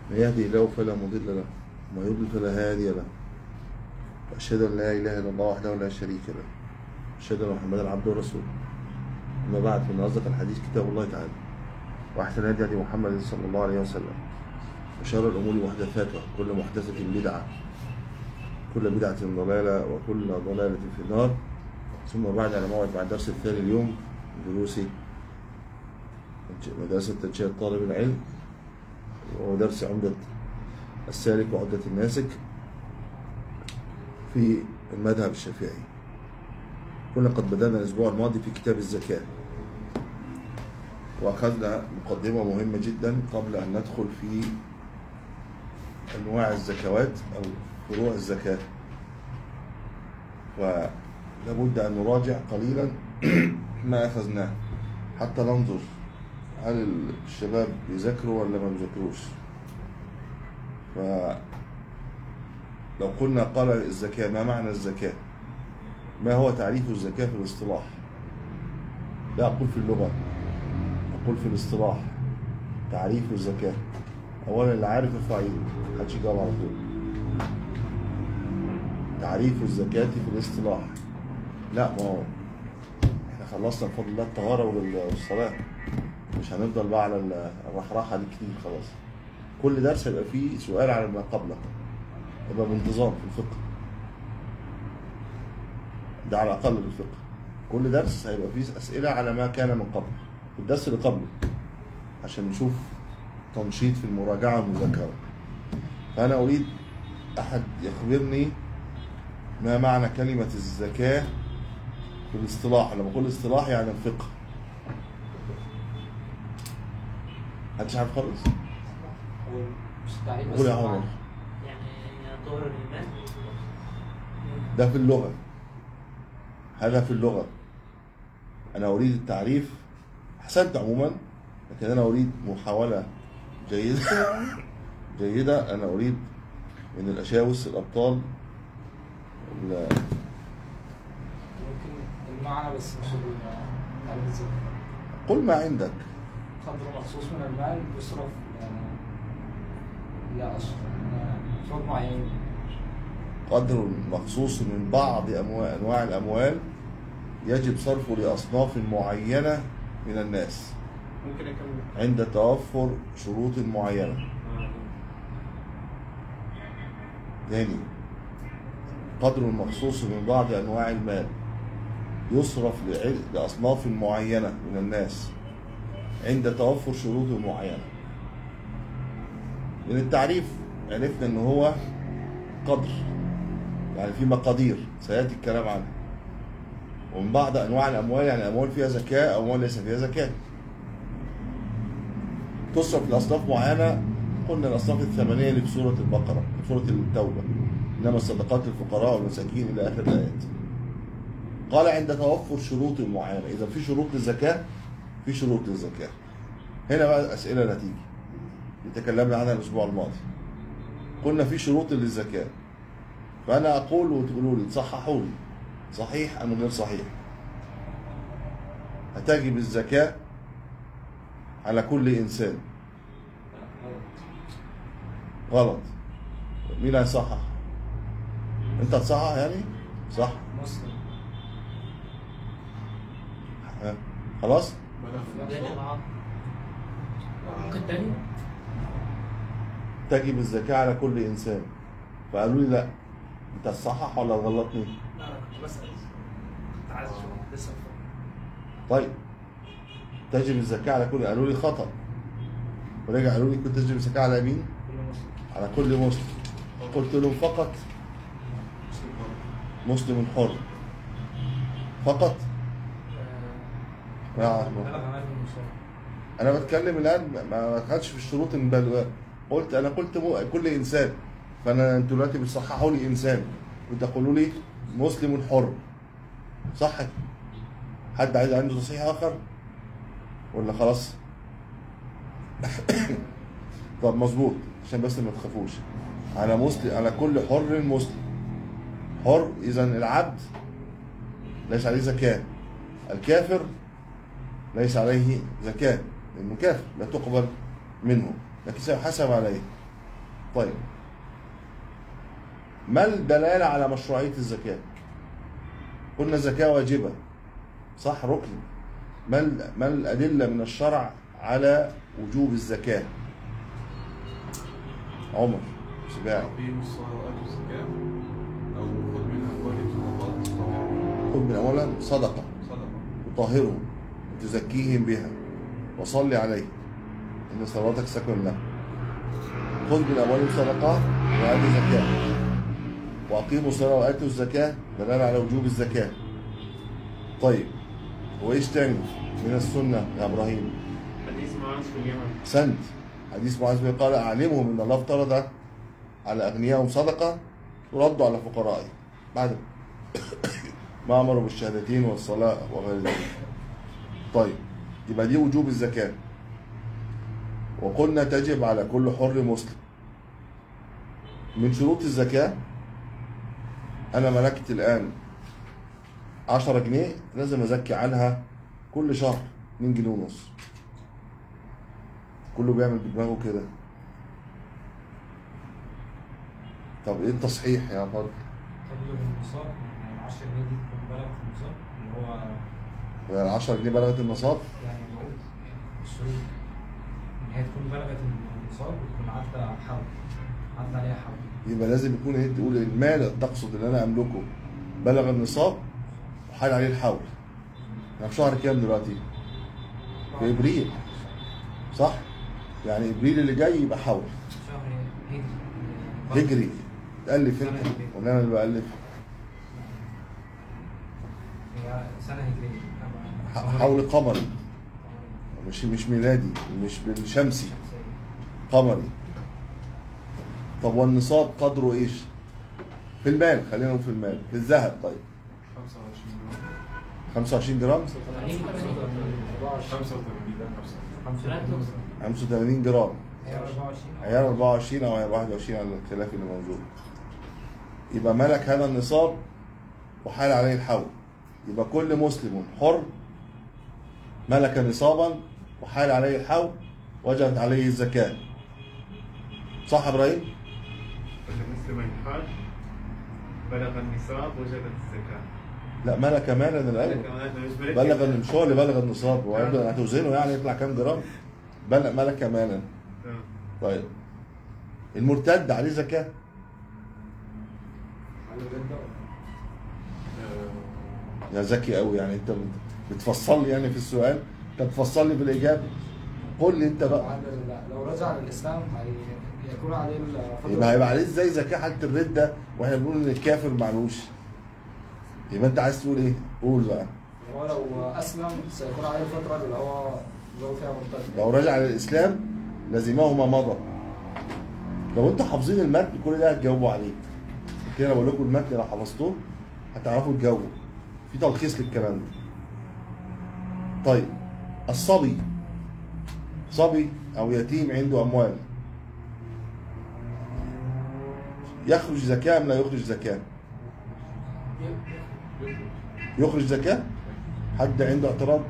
من يهدي الله فلا مضل له وما يضلل فلا هادي له وأشهد أن لا إله إلا الله وحده لا شريك له أشهد أن محمدا عبده ورسوله أما بعد فإن أصدق الحديث كتاب الله تعالى وأحسن الهدي هدي محمد صلى الله عليه وسلم وشر الأمور محدثاتها كل محدثة بدعة كل بدعة ضلالة وكل ضلالة في النار ثم بعد على موعد مع الدرس الثاني اليوم دروسي مدرسة تنشئة طالب العلم ودرس عمدة السالك وعدة الناسك في المذهب الشافعي كنا قد بدأنا الأسبوع الماضي في كتاب الزكاة وأخذنا مقدمة مهمة جدا قبل أن ندخل في أنواع الزكوات أو فروع الزكاة فلابد أن نراجع قليلا ما أخذناه حتى ننظر هل الشباب بيذاكروا ولا ما بيذاكروش ف لو قلنا قال الزكاة ما معنى الزكاة ما هو تعريف الزكاة في الاصطلاح لا أقول في اللغة أقول في الاصطلاح تعريف الزكاة أولا اللي عارف ارفع ايده محدش يجاوب على طول تعريف الزكاة في الاصطلاح لا ما هو احنا خلصنا بفضل الله الطهارة والصلاة مش هنفضل بقى على الرحراحة دي كتير خلاص كل درس هيبقى فيه سؤال على ما قبله يبقى بانتظام في الفقه ده على الأقل في الفقه كل درس هيبقى فيه أسئلة على ما كان من قبل الدرس اللي قبله عشان نشوف تنشيط في المراجعة والمذاكرة فأنا أريد أحد يخبرني ما معنى كلمة الزكاة في الاصطلاح لما بقول الاصطلاح يعني الفقه محدش عارف خالص هو مش تعريف قول يا بس عمر يعني طور الإيمان ده في اللغة هذا في اللغة أنا أريد التعريف أحسنت عموما لكن أنا أريد محاولة جيدة جيدة أنا أريد من الأشاوس الأبطال ال- ممكن المعنى بس مش التعريف ازاي قل ما عندك قدر مخصوص من المال يصرف يعني لا أشهر شروط معينين قدر مخصوص من بعض أموال أنواع الأموال يجب صرفه لأصناف معينة من الناس ممكن أكمل عند توفر شروط معينة تاني قدر مخصوص من بعض أنواع المال يصرف لعل- لأصناف معينة من الناس عند توفر شروط معينة من التعريف عرفنا أن هو قدر يعني في مقادير سيأتي الكلام عنها ومن بعض أنواع الأموال يعني أموال فيها زكاة أو أموال ليس فيها زكاة تصرف لأصناف معينة قلنا الأصناف الثمانية اللي في سورة البقرة في سورة التوبة إنما الصدقات للفقراء والمساكين إلى آخر الآيات قال عند توفر شروط معينة إذا في شروط للزكاة في شروط للزكاة هنا بقى الأسئلة اللي هتيجي اللي تكلمنا عنها الأسبوع الماضي قلنا في شروط للزكاة فأنا أقول وتقولوا لي تصححوا لي صحيح أم غير صحيح هتجب الزكاة على كل إنسان غلط مين هيصحح انت تصحح يعني صح مسلم ها. خلاص ممكن تاني تجب الزكاة على كل إنسان فقالوا لي لا أنت تصحح ولا غلطني لا أنا كنت بسأل كنت عايز أشوف لسه طيب تجب الزكاة على كل قالوا لي خطأ ورجع قالوا لي كنت تجب الزكاة على مين كل مسلم على كل مسلم قلت لهم فقط مسلم حر فقط نعم. انا بتكلم الان ما ما دخلتش في الشروط المبالغه قلت انا قلت مو... كل انسان فانا انتوا دلوقتي بتصححوا لي انسان وتقولوا لي مسلم حر صح حد عايز عنده تصحيح اخر ولا خلاص طب مظبوط عشان بس ما تخافوش على مسلم على كل حر مسلم حر اذا العبد ليس عليه زكاه الكافر ليس عليه زكاه لانه كافر لا تقبل منه لكن سيحاسب عليه طيب ما الدلالة على مشروعية الزكاة؟ قلنا الزكاة واجبة صح ركن ما ال- ما الأدلة من الشرع على وجوب الزكاة؟ عمر سباعي أقيموا الصلاة وآتوا الزكاة أو خذ من أموالهم صدقات خذ من أموالهم صدقة صدقة وطهرهم وتزكيهم بها وصل عليه إن صلاتك سكن له خذ من أموالهم صدقة وآتوا زكاة وأقيموا الصلاة وآتوا الزكاة دلالة على وجوب الزكاة طيب وإيش تاني من السنة يا إبراهيم حديث معاذ في اليمن سنت حديث معاذ بن قال أعلمهم أن الله افترض على أغنيائهم صدقة ترد على فقرائهم بعد ما أمروا بالشهادتين والصلاة وغير ذلك طيب يبقى دي وجوب الزكاة وقلنا تجب على كل حر مسلم من شروط الزكاة أنا ملكت الآن 10 جنيه لازم أزكي عنها كل شهر 2 جنيه ونص كله بيعمل بدماغه كده طب ايه التصحيح يا فضل تبلغ النصاب يعني 10 جنيه دي تكون بلغت النصاب اللي هو يعني 10 جنيه بلغت النصاب يعني بقول يعني الشروط ان هي تكون بلغت النصاب وتكون عدى حول عدى عليها حول يبقى لازم يكون ايه تقول المال تقصد اللي انا املكه بلغ النصاب وحال عليه الحول احنا في شهر كام دلوقتي؟ في ابريل صح؟ يعني ابريل اللي جاي يبقى حول شهر هجري هجري تألف انت ولا انا اللي بألف هي سنة هجرية ح- حول قمري مش مش ميلادي مش بالشمسي قمري طب والنصاب قدره ايش؟ في المال خلينا نقول في المال في الذهب طيب 25 جرام 25 جرام 85 85 جرام هي 24 عيار 24 او عيار 21 على الاختلاف اللي موجود يبقى ملك هذا النصاب وحال عليه الحول يبقى كل مسلم حر ملك نصابا وحال عليه الحول وجبت عليه الزكاة صح يا ابراهيم؟ فالمسلم الحاج بلغ النصاب وجبت الزكاة لا ملك مالا الاول كمان مش ملك بلغ مش هو اللي بلغ النصاب هو يبدأ هتوزنه يعني يطلع كام جرام بلغ ملك مالا تمام. طيب المرتد عليه زكاة على جدة يا ذكي قوي يعني انت بت- بتفصل لي يعني في السؤال انت بتفصل لي في الاجابه قول لي انت بقى بعد ال- لو رجع للإسلام هي- يكون عليه الفضل يبقى هيبقى عليه ازاي زكاه حاله الرده واحنا بنقول ان الكافر معلوش يبقى انت عايز تقول ايه؟ قول بقى هو لو أسلم سيكون عليه الفترة اللي هو اللي هو فيها مرتد لو رجع للاسلام لزمه ما مضى لو انتوا حافظين المتن كل ده هتجاوبوا عليه كده أنا بقول لكم المتن لو حفظتوه هتعرفوا تجاوبوا في تلخيص للكلام ده طيب الصبي صبي او يتيم عنده اموال يخرج زكاه ام لا يخرج زكاه يخرج زكاه حد عنده اعتراض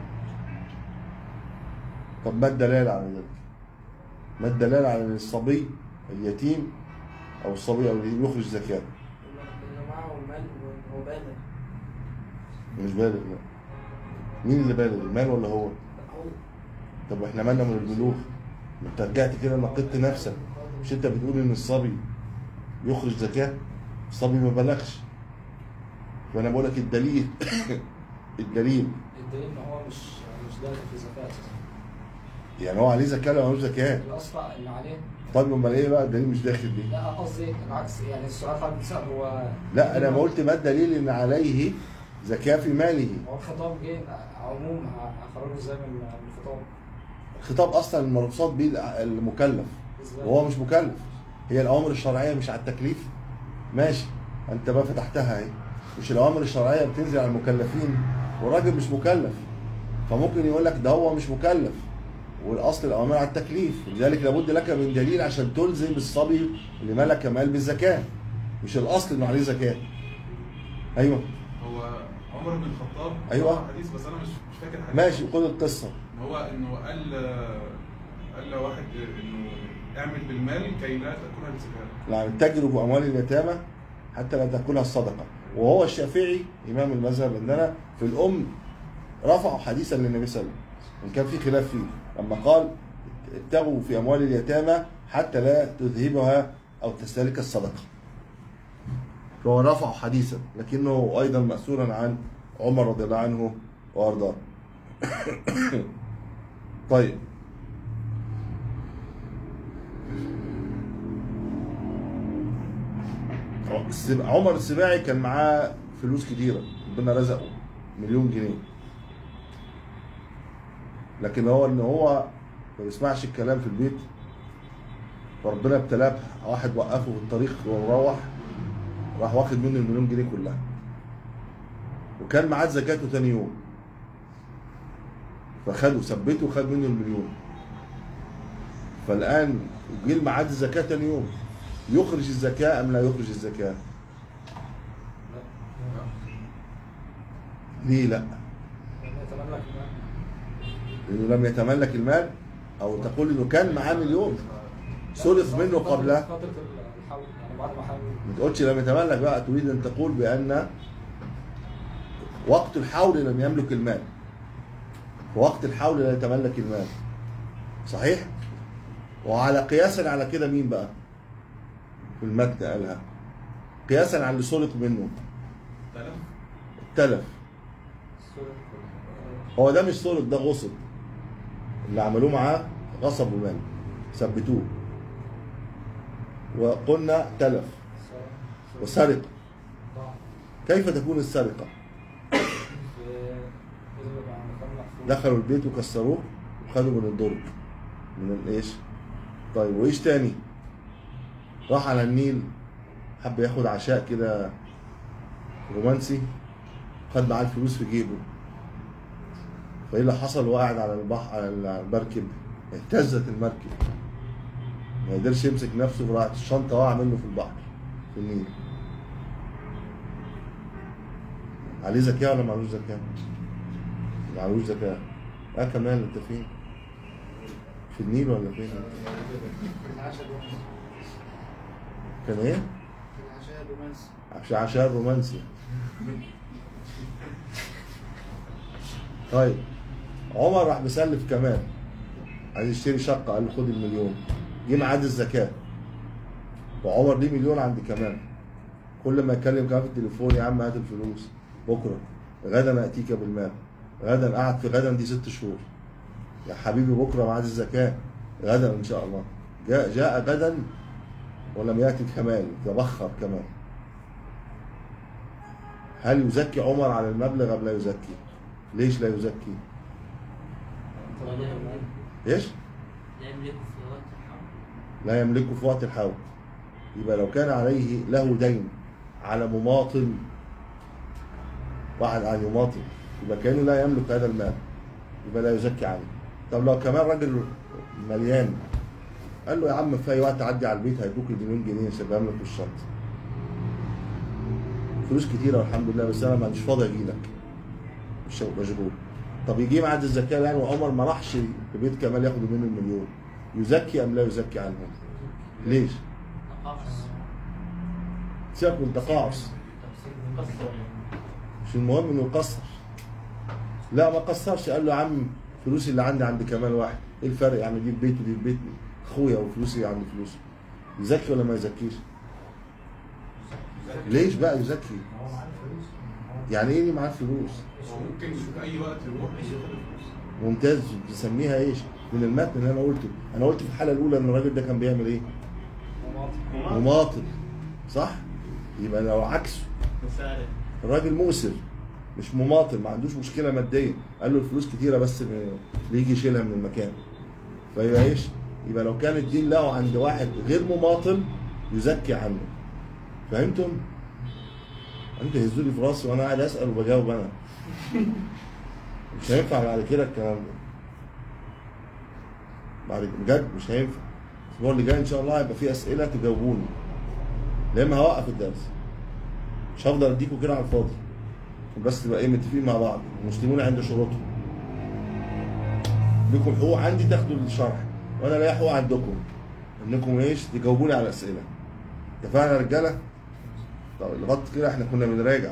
طب ما الدلاله على ذلك ما الدلاله على ان الصبي اليتيم او الصبي او اليتيم يخرج زكاه اللي معه مال وهو بالغ مش بالغ لا مين اللي بالغ المال ولا هو هو طب احنا مالنا من البلوغ ما انت رجعت كده نقدت نفسك مش انت بتقول ان الصبي يخرج زكاه الصبي ما بلغش فانا بقول لك الدليل الدليل الدليل ان هو مش مش داخل في زكاة اساسا يعني هو عليه زكاه ولا ملوش زكاه الاصل ان عليه طب امال ايه بقى الدليل مش داخل دي لا قصدي العكس يعني السؤال حضرتك بتسال هو لا انا ما قلت ما الدليل ان عليه زكاه في ماله هو الخطاب جه عموم هخرجه ازاي من من الخطاب الخطاب اصلا المرصاد به المكلف ازاي وهو مش مكلف هي الاوامر الشرعيه مش على التكليف ماشي انت بقى فتحتها اهي مش الاوامر الشرعيه بتنزل على المكلفين والراجل مش مكلف فممكن يقول لك ده هو مش مكلف والاصل الاوامر على التكليف لذلك لابد لك من دليل عشان تلزم الصبي اللي ملك مال بالزكاه مش الاصل انه عليه زكاه ايوه هو عمر بن الخطاب أيوة. روى حديث بس انا مش مش فاكر حديث ماشي خد القصه ان هو انه قال قال لواحد انه اعمل بالمال كي لا تاكلها الزكاه يعني تجروا في اموال اليتامى حتى لا تاكلها الصدقه وهو الشافعي امام المذهب عندنا في الام رفعوا حديثا للنبي صلى الله عليه وسلم وان كان في خلاف فيه لما قال ابتغوا في اموال اليتامى حتى لا تذهبها او تستهلك الصدقه فهو رفع حديثا لكنه ايضا ماثورا عن عمر رضي الله عنه وارضاه طيب السب- عمر السباعي كان معاه فلوس كتيرة ربنا رزقه مليون جنيه لكن هو ان هو ما بيسمعش الكلام في البيت فربنا ابتلاه واحد وقفه في الطريق ومروح راح واخد منه المليون جنيه كلها وكان معاه زكاته تاني يوم فخده ثبته وخد منه المليون فالان جه الميعاد الزكاه تاني يوم يخرج الزكاه ام لا يخرج الزكاه؟ ليه لا؟ لأن يتملك المال. لانه لم يتملك المال او تقول انه كان معاه مليون سلف منه فترة- قبل فترة الحول يعني بعد ما حول ما تقولش لم يتملك بقى تريد ان تقول بان وقت الحول لم يملك المال ووقت الحول لا يتملك المال صحيح وعلى قياسا على كده مين بقى في المجد قالها قياسا على اللي سرق منه تلف التلف هو ده مش سرق ده غصب اللي عملوه معاه غصبوا مال ثبتوه وقلنا تلف وسرق ضاع كيف تكون السرقة؟ في إذا بقى مكان محفوظ. دخلوا البيت وكسروه وخدوا من الدرج من الايش؟ طيب وايش تاني؟ راح على النيل حب ياخد عشاء كده رومانسي خد معاه الفلوس في جيبه فايه اللي حصل وقعد على البحر على المركب اهتزت المركب ما قدرش يمسك نفسه فراحت الشنطه وقع منه في البحر في النيل عليه زكاه ولا معلوش زكاه؟ معلوش زكاه اه كمان انت فين؟ في النيل ولا فين؟ العشاء الرومانسي كان ايه؟ العشاء الرومانسي عشان عشان رومانسي طيب عمر راح مسلف كمان عايز يشتري شقه قال له خد المليون جه ميعاد الزكاه وعمر ليه مليون عندي كمان كل ما يتكلم كمان في التليفون يا عم هات الفلوس بكره غدا اتيك بالمال غدا قعد في غدا دي ست شهور يا حبيبي بكره ميعاد الزكاه غدا ان شاء الله جاء جاء غدا ولم ياتي كمال تبخر كمان هل يزكي عمر على المبلغ ام لا يزكي؟ ليش لا يزكي؟ ايش؟ لا يملك في وقت الحول لا يملكه في وقت الحول يبقى لو كان عليه له دين على مماطل واحد عن يماطل يبقى كانه لا يملك هذا المال يبقى لا يزكي عنه طب لو كمان راجل مليان قال له يا عم في اي وقت عدي على البيت هيدوك المليون جنيه سيبها لك في الشنطه فلوس كتيره والحمد لله بس انا ما عنديش فاضي اجي لك مش مشغول طب يجي ميعاد الزكاه يعني وعمر ما راحش في بيت كمال ياخد منه المليون يزكي ام لا يزكي عنهم؟ ليش؟ نقاص سيبك من تقاعس تفسير مقصر مش المهم انه يقصر لا ما قصرش قال له يا عم فلوسي اللي عندي عند كمال واحد ايه الفرق يعني دي في بيت ودي في بيت اخويا وفلوسي عند فلوسي يزكي ولا ما يزكيش ليش بقى يزكي هو معاه الفلوس هو- يعني ايه معاه فلوس هو ممكن في اي وقت يروح ياخد الفلوس ممتاز بيسميها ايش من المتن اللي انا قلته انا قلت في الحلقه الاولى ان الراجل ده كان بيعمل ايه مماطل. مماطل صح يبقى لو عكسه مسارع الراجل موسر مش مماطل ما عندوش مشكله ماديه قال له الفلوس كتيره بس اللي يجي يشيلها من المكان فيبقى ايش يبقى لو كان الدين له عند واحد غير مماطل يزكي عنه فهمتم انت هزوا لي في راسي وانا قاعد اسال وبجاوب انا مش هينفع بعد كده الكلام ده بعد بجد مش هينفع الاسبوع اللي جاي ان شاء الله هيبقى في اسئله تجاوبوني لا اما هوقف الدرس مش هفضل اديكوا كده على الفاضي بس تبقى ايه متفقين مع بعض المسلمون عند شروطهم لكم حقوق عندي تاخدوا الشرح وانا لا حقوق عندكم انكم ايش تجاوبوني على الاسئله اتفقنا يا رجاله طب لغايه كده احنا كنا بنراجع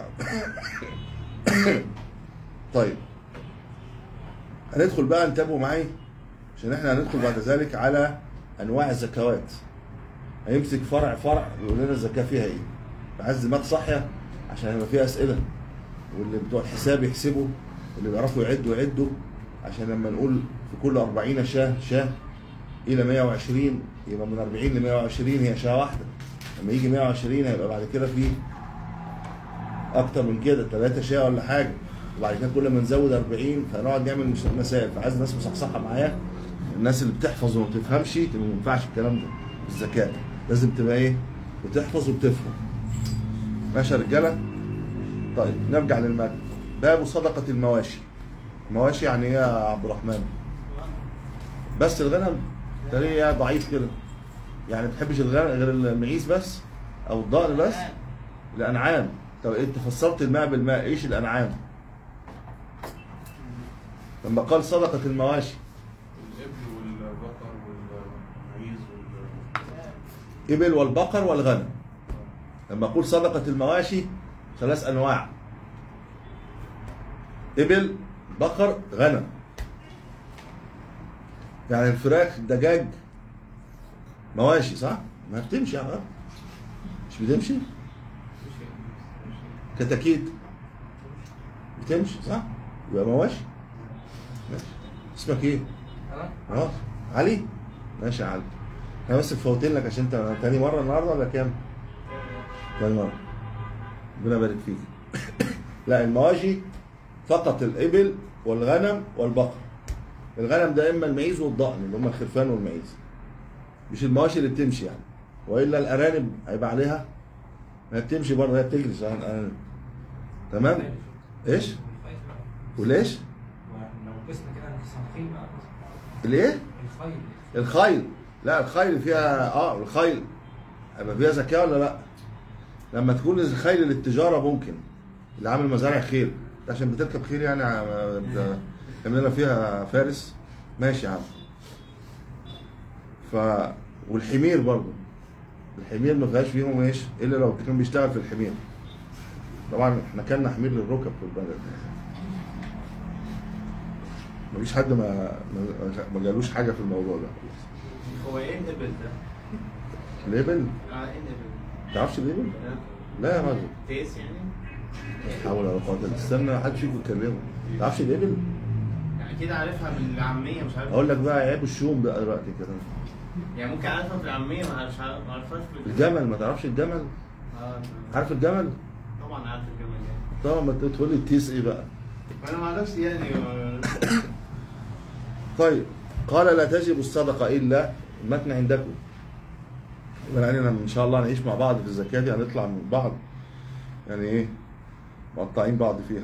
طيب هندخل بقى انتبهوا معايا عشان احنا هندخل بعد ذلك على انواع الزكوات هيمسك فرع فرع ويقول لنا الزكاه فيها ايه عايز دماغ صاحيه عشان يبقى فيها اسئله واللي بتوع الحساب يحسبوا واللي بيعرفوا يعدوا يعدوا عشان لما نقول في كل 40 شاه شاه الى 120 يبقى من 40 ل 120 هي شاه واحده لما يجي 120 هيبقى بعد كده في اكتر من كده ثلاثة شاه ولا حاجه وبعد كده كل ما نزود 40 فنقعد نعمل مش- مسائل فعايز الناس مصحصحه معايا الناس اللي بتحفظ وما بتفهمش تبقى ما ينفعش الكلام ده الذكاء لازم تبقى ايه بتحفظ وبتفهم ماشي يا رجاله طيب نرجع للمتن باب صدقه المواشي المواشي يعني ايه يا عبد الرحمن بس الغنم ده ليه يعني ضعيف كده يعني ما بتحبش الغنم غير المعيز بس او الضأن بس الانعام طب انت فسرت الماء بالماء ايش الانعام لما قال صدقه المواشي الإبل والبقر والمعيز وال ابل والبقر والغنم لما اقول صدقه المواشي ثلاث انواع ابل بقر غنم يعني الفراخ الدجاج مواشي صح؟ ما بتمشي يا عم مش بتمشي؟ كتاكيت بتمشي صح؟ يبقى مواشي ماشي اسمك ايه؟ انا اه علي ماشي يا علي احنا بس مفوتين لك عشان انت تاني مره النهارده ولا كام؟ تاني مره ربنا يبارك فيك لا المواشي فقط الابل والغنم والبقر الغنم ده اما المعيز والضأن اللي هم الخرفان والمعيز مش المواشي اللي بتمشي يعني والا الارانب هيبقى عليها ما هي بتمشي برضه هي بتجري صح الارانب تمام ايش وليش لو قسنا كده صناخين بقى الايه الخيل الخيل لا الخيل فيها اه الخيل هيبقى فيها زكاه ولا لا؟ لما تكون الخيل للتجاره ممكن اللي عامل مزارع خيل عشان بتركب خيل يعني ع- بت- تعمل لنا فيها فارس ماشي يا عم ف والحمير برضه الحمير ما فيهاش فيهم ايش الا لو كان بيشتغل في الحمير طبعا احنا كنا حمير للركب في البلد مفيش حد ما ما- ما جالوش حاجه في الموضوع ده هو ايه الابل ده؟ الابل اه ايه الابل؟ تعرفش الابل؟ ده لا يا راجل تيس يعني؟ لا حول ولا قوه الا استنى حد فيكم يكلمه تعرفش الابل؟ يعني كده عارفها من العامية مش عارف اقول لك بقى عيب الشوم بقى دلوقتي كده يعني ممكن عارفها في العامية ما عارفش ما عارفهاش في الجمل ما تعرفش الجمل؟ اه عارف الجمل؟ طبعا عارف الجمل يعني طبعا ما انت تقول لي التيس ايه بقى؟ انا ما اعرفش يعني آه، طيب قال لا تجب الصدقه الا المتن عندكم يعني أنا ان شاء الله هنعيش مع بعض في الزكاه دي هنطلع من بعض يعني ايه مقطعين بعض فيها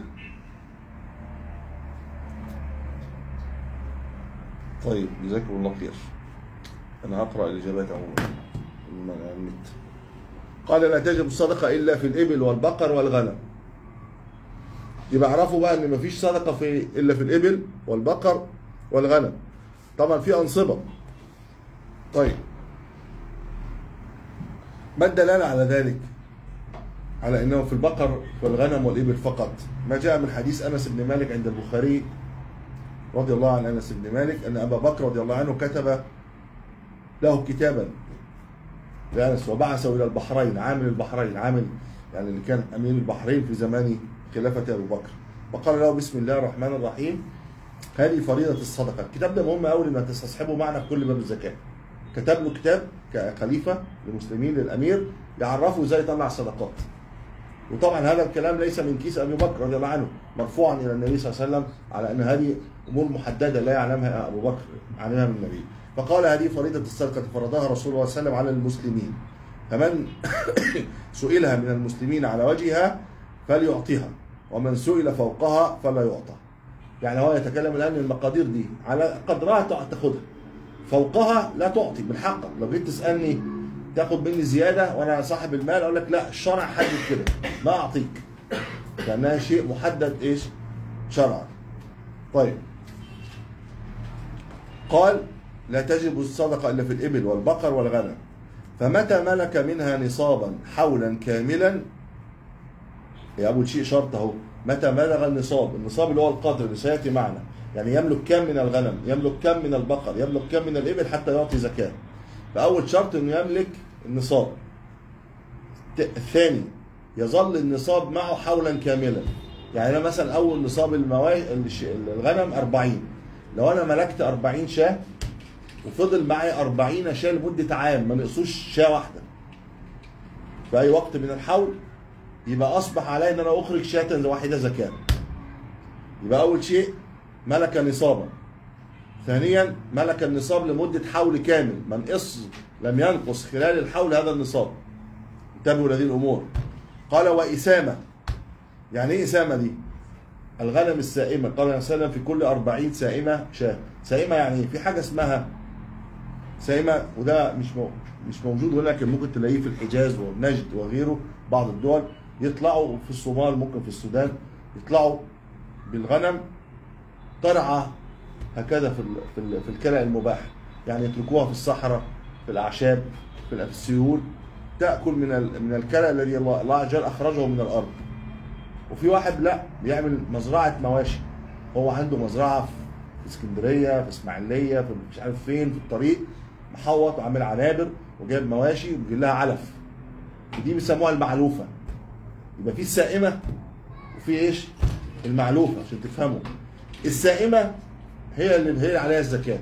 طيب جزاكم الله خير انا هقرا الاجابات عموما من على النت قال لا تجب الصدقه الا في الابل والبقر والغنم يبقى اعرفوا بقى ان مفيش صدقه في الا في الابل والبقر والغنم طبعا في انصبه طيب ما الدلاله على ذلك على انه في البقر والغنم والابل فقط ما جاء من حديث انس بن مالك عند البخاري رضي الله عن انس بن مالك ان ابا بكر رضي الله عنه كتب له كتابا لانس وبعثه الى البحرين عامل البحرين عامل يعني اللي كان امير البحرين في زمان خلافه ابو بكر وقال له بسم الله الرحمن الرحيم هذه فريضه الصدقه الكتاب ده مهم قوي لما تستصحبه معنا في كل باب الزكاه كتب له كتاب كخليفه للمسلمين للامير يعرفه ازاي يطلع الصدقات وطبعا هذا الكلام ليس من كيس ابي بكر رضي الله عنه مرفوعا الى النبي صلى الله عليه وسلم على ان هذه امور محدده لا يعلمها ابو بكر علمها من النبي فقال هذه فريضه الصدقه فرضها رسول الله صلى الله عليه وسلم على المسلمين فمن سئلها من المسلمين على وجهها فليعطيها ومن سئل فوقها فلا يعطى يعني هو يتكلم الان المقادير دي على قدرها تاخذها فوقها لا تعطي من حقك لو جيت تسالني تاخد مني زياده وانا صاحب المال اقول لك لا الشرع حدد كده ما اعطيك لانها شيء محدد ايش شرعا طيب قال لا تجب الصدقة إلا في الإبل والبقر والغنم فمتى ملك منها نصابا حولا كاملا يا أول شيء شرط أهو متى بلغ النصاب النصاب اللي هو القدر اللي سيأتي معنا يعني يملك كم من الغنم يملك كم من البقر يملك كم من الإبل حتى يعطي زكاة فأول شرط إنه يملك النصاب ت- الثاني يظل النصاب معه حولا كاملا يعني أنا مثلا أول نصاب الموا... الش- الغنم 40 لو أنا ملكت 40 شاة وفضل معي 40 شاة لمدة عام ما نقصوش شاة واحدة في أي وقت من الحول يبقى أصبح علي إن أنا أخرج شاة واحدة زكاة يبقى أول شيء ملك نصابا ثانيا ملك النصاب لمدة حول كامل ما نقص لم ينقص خلال الحول هذا النصاب انتبهوا لهذه الأمور قال وإسامة يعني إيه إسامة دي؟ الغنم السائمة قال النبي صلى الله عليه وسلم في كل أربعين سائمة شاة سائمة يعني إيه؟ في حاجة اسمها سائمة وده مش مو مش موجود هنا لكن ممكن تلاقيه في الحجاز والنجد وغيره بعض الدول يطلعوا في الصومال ممكن في السودان يطلعوا بالغنم ترعى هكذا في ال- في ال- في الكلى المباح يعني يتركوها في الصحراء في الاعشاب في ال- في السيول تاكل من ال- من الكلى الذي الله الله عز وجل اخرجه من الارض وفي واحد لا بيعمل مزرعه مواشي هو عنده مزرعه في اسكندريه في اسماعيليه في مش عارف فين في الطريق محوط وعامل عنابر وجايب مواشي وبيجيب لها علف ودي بيسموها المعلوفه يبقى في السائمه وفي ايش؟ المعلوفه عشان تفهموا السائمه هي اللي هي عليها الزكاه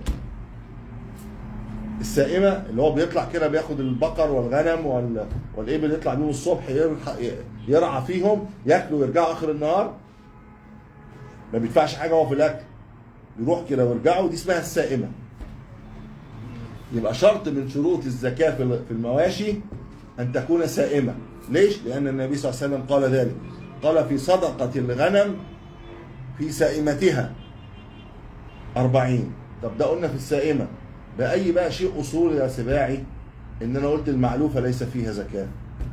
السائمه اللي هو بيطلع كده بياخد البقر والغنم وال... والابل يطلع بيهم الصبح يرح... يرعى فيهم ياكلوا ويرجعوا اخر النهار ما بيدفعش حاجه هو في الاكل يروح كده ويرجعوا دي اسمها السائمه يبقى شرط من شروط الزكاه في في المواشي ان تكون سائمه ليش؟ لان النبي صلى الله عليه وسلم قال ذلك قال في صدقه الغنم في سائمتها أربعين طب ده قلنا في السائمة بأي بقى شيء أصول يا سباعي إن أنا قلت المعلوفة ليس فيها زكاة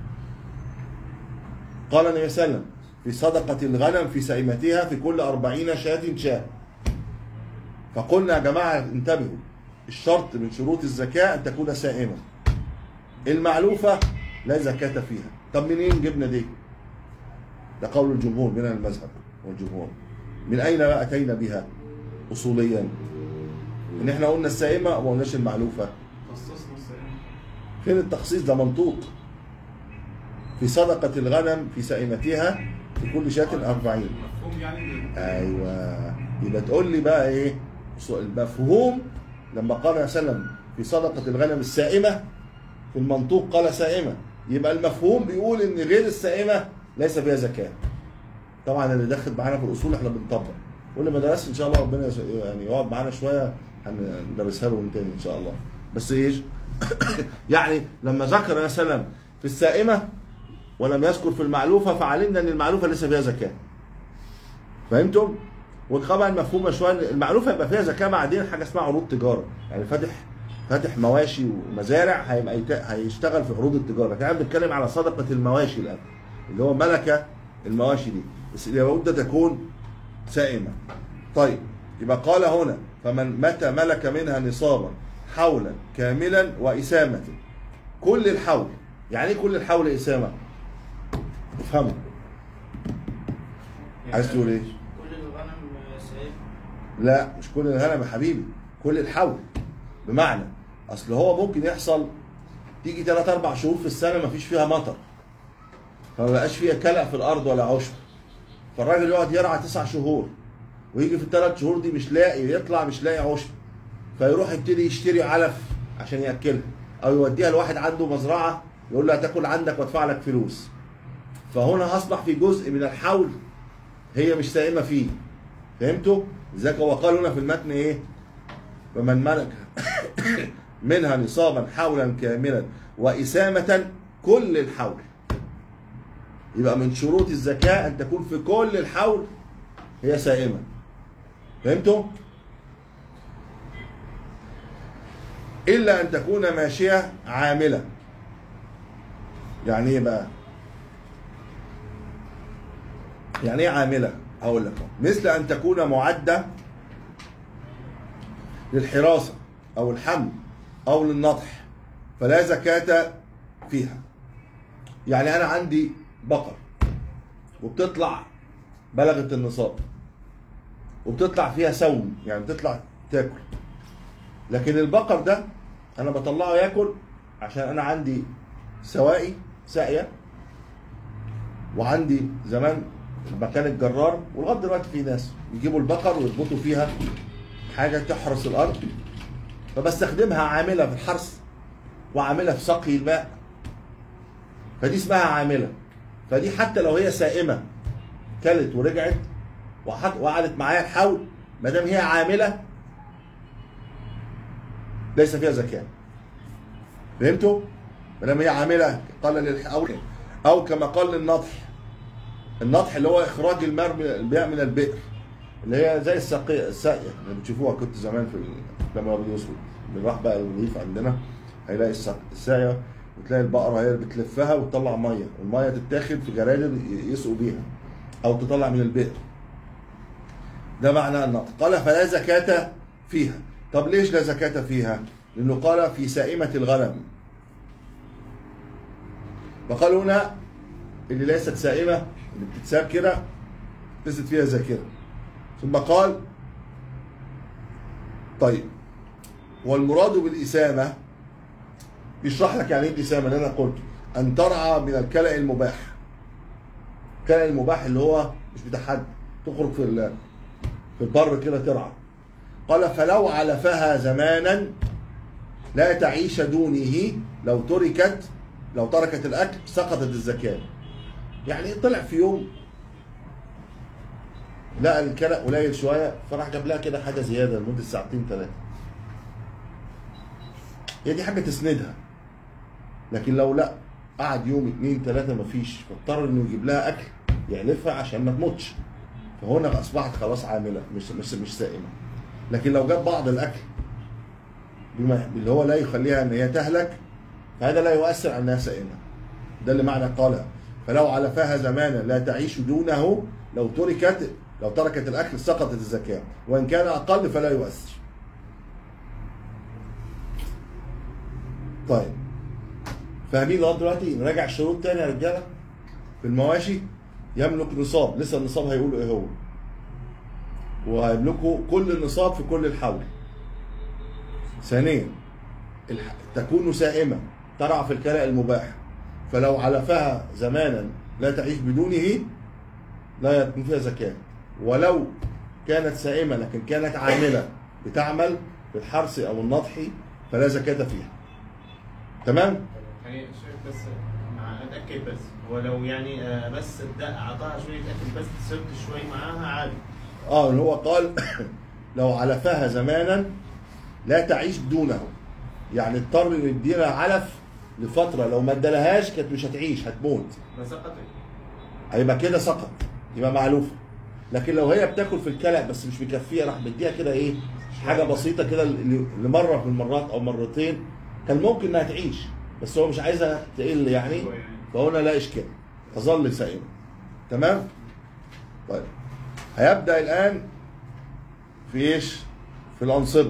قال النبي صلى الله عليه وسلم في صدقة الغنم في سائمتها في كل أربعين شاة شاة فقلنا يا جماعة انتبهوا الشرط من شروط الزكاة أن تكون سائمة المعلوفة لا زكاة فيها طب منين جبنا دي ده قول الجمهور من المذهب والجمهور من أين بقى أتينا بها أصوليا إن إحنا قلنا السائمة وما قلناش المعلوفة خصصنا السائمة فين التخصيص ده منطوق في صدقة الغنم في سائمتها في كل شاة أربعين مفهوم يعني إن- أيوة يبقى تقول لي بقى إيه المفهوم لما قال عليه وسلم في صدقة الغنم السائمة في المنطوق قال سائمة يبقى المفهوم بيقول إن غير السائمة ليس فيها زكاة طبعا اللي داخل معانا في الأصول إحنا بنطبق واللي ما درسش إن شاء الله ربنا يس- يعني يقعد معانا شوية هندرسها له من تاني إن شاء الله بس إيش يعني لما ذكر النبي صلى الله عليه وسلم في السائمة ولم يذكر في المعلوفة فعلمنا أن المعلوفة ليس فيها زكاة فهمتم؟ وطبعا مفهومه شويه إن المعلوفه يبقى فيها زكاه بعدين حاجه اسمها عروض تجاره يعني فاتح فاتح مواشي ومزارع هيبقى يت- هيشتغل في عروض التجاره لكن احنا بنتكلم على صدقه المواشي الان اللي هو ملكه المواشي دي بس لابد تكون سائمه طيب يبقى قال هنا فمن متى ملك منها نصابا حولا كاملا واسامه كل الحول يعني ايه كل الحول اسامه؟ افهموا عايز تقول ايه؟ كل الغنم سايب لا مش كل الغنم يا حبيبي كل الحول بمعنى اصل هو ممكن يحصل تيجي 3 4 شهور في السنه ما فيش فيها مطر فما بقاش فيها كلأ في الارض ولا عشب فالراجل يقعد يرعى تسع شهور ويجي في الثلاث شهور دي مش لاقي يطلع مش لاقي عشب فيروح يبتدي يشتري علف عشان ياكلها او يوديها لواحد عنده مزرعه يقول له هتاكل عندك وادفع لك فلوس فهنا اصبح في جزء من الحول هي مش سائمه فيه فهمتوا؟ لذلك هو قال هنا في المتن ايه؟ ومن ملك منها نصابا حولا كاملا وإسامة كل الحول يبقى من شروط الزكاة أن تكون في كل الحول هي سائمة فهمتوا؟ إلا أن تكون ماشية عاملة يعني إيه بقى؟ يعني إيه عاملة؟ أقول لك أهو. مثل أن تكون معدة للحراسة أو الحمل أو للنطح فلا زكاة فيها يعني أنا عندي بقر وبتطلع بلغت النصاب وبتطلع فيها سوم يعني بتطلع تاكل لكن البقر ده انا بطلعه ياكل عشان انا عندي سوائي ساقيه وعندي زمان مكان الجرار ولغايه دلوقتي في ناس يجيبوا البقر ويربطوا فيها حاجه تحرس الارض فبستخدمها عامله في الحرث وعامله في سقي الماء فدي اسمها عامله فدي حتى لو هي سائمه كلت ورجعت وحط- وقعدت معايا الحول ما دام هي عامله ليس فيها زكاه فهمتوا؟ ما دام هي عامله قال للح او او كما قال للنطح النطح اللي هو اخراج الماء من الماء من البئر اللي هي زي الساقيه الساقيه اللي بتشوفوها كنت زمان في لما ابو يوسف بنروح بقى الريف عندنا هيلاقي الساق- الساقيه وتلاقي البقره هي اللي بتلفها وتطلع ميه والميه تتاخد في جرادل يسقوا بيها او تطلع من البئر ده معنى النطق قال فلا زكاة فيها طب ليش لا زكاة فيها لأنه قال في سائمة الغنم فقال هنا اللي ليست سائمة اللي بتتساب كده ليست فيها زكاة ثم قال طيب والمراد بالإسامة بيشرح لك يعني ايه الإسامة اللي أنا قلت أن ترعى من الكلأ المباح الكلأ المباح اللي هو مش بتاع حد تخرج في ال- في البر كده ترعى قال فلو علفها زمانا لا تعيش دونه لو تركت لو تركت الاكل سقطت الزكاه يعني طلع في يوم لقى الكلى قليل شويه فراح جاب لها كده حاجه زياده لمده ساعتين ثلاثه هي دي حاجه تسندها لكن لو لا قعد يوم اتنين تلاته مفيش فاضطر انه يجيب لها اكل يعلفها عشان ما تموتش فهنا اصبحت خلاص عامله مش مش مش سائمه لكن لو جاب بعض الاكل بما اللي هو لا يخليها ان هي تهلك فهذا لا يؤثر على انها سائمه ده اللي معنى قال فلو علفها زمانا لا تعيش دونه لو تركت لو تركت الاكل سقطت الزكاه وان كان اقل فلا يؤثر طيب فاهمين لغايه دلوقتي نراجع الشروط تاني يا رجاله في المواشي يملك نصاب لسه النصاب هيقولوا ايه هو وهيملكوا كل النصاب في كل الحول ثانيا الح- تكون سائمة ترعى في الكلاء المباح فلو علفها زمانا لا تعيش بدونه لا يكون فيها زكاة ولو كانت سائمة لكن كانت عاملة بتعمل في الحرث أو النضح فلا زكاة فيها تمام؟ يعني شوف بس مع اتاكد بس هو لو يعني آه، بس ادى اعطاها شويه اكل بس سبت شوي معاها عادي اه اللي هو قال لو علفها زمانا لا تعيش دونه يعني اضطر انه يديها علف لفتره لو ما ادالهاش كانت مش هتعيش هتموت ما سقطت هيبقى كده سقط يبقى معلوفه لكن لو هي بتاكل في الكلى بس مش مكفيه راح مديها كده ايه حاجه بسيطه كده ل- لمره من المرات او مرتين كان ممكن انها تعيش بس هو مش عايزها تقل يعني فهنا لا اشكال تظل سائمه تمام طيب هيبدا الان في ايش في الانصبه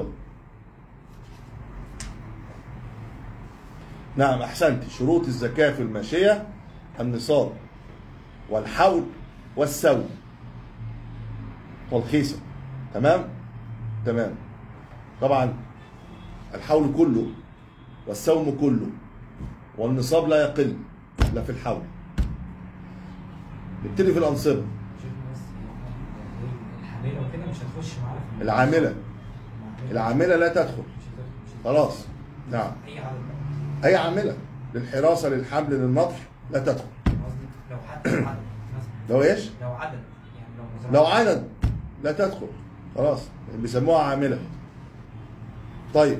نعم احسنت شروط الزكاه في الماشيه النصاب والحول والسوم والخيسه تمام تمام طبعا الحول كله والسوم كله والنصاب لا يقل لا في الحول نبتدي في الانصبه شوف بس الحامله وكده مش هتخش معانا في العامله العامله لا تدخل مش هتدخل- مش هتدخل. خلاص نعم اي عدد اي عامله للحراسه للحمل للنطح لا تدخل قصدي لو حتى لو عدد مثلا لو ايش لو عدد يعني لو مزرعة لو عدد لا تدخل خلاص بيسموها عامله طيب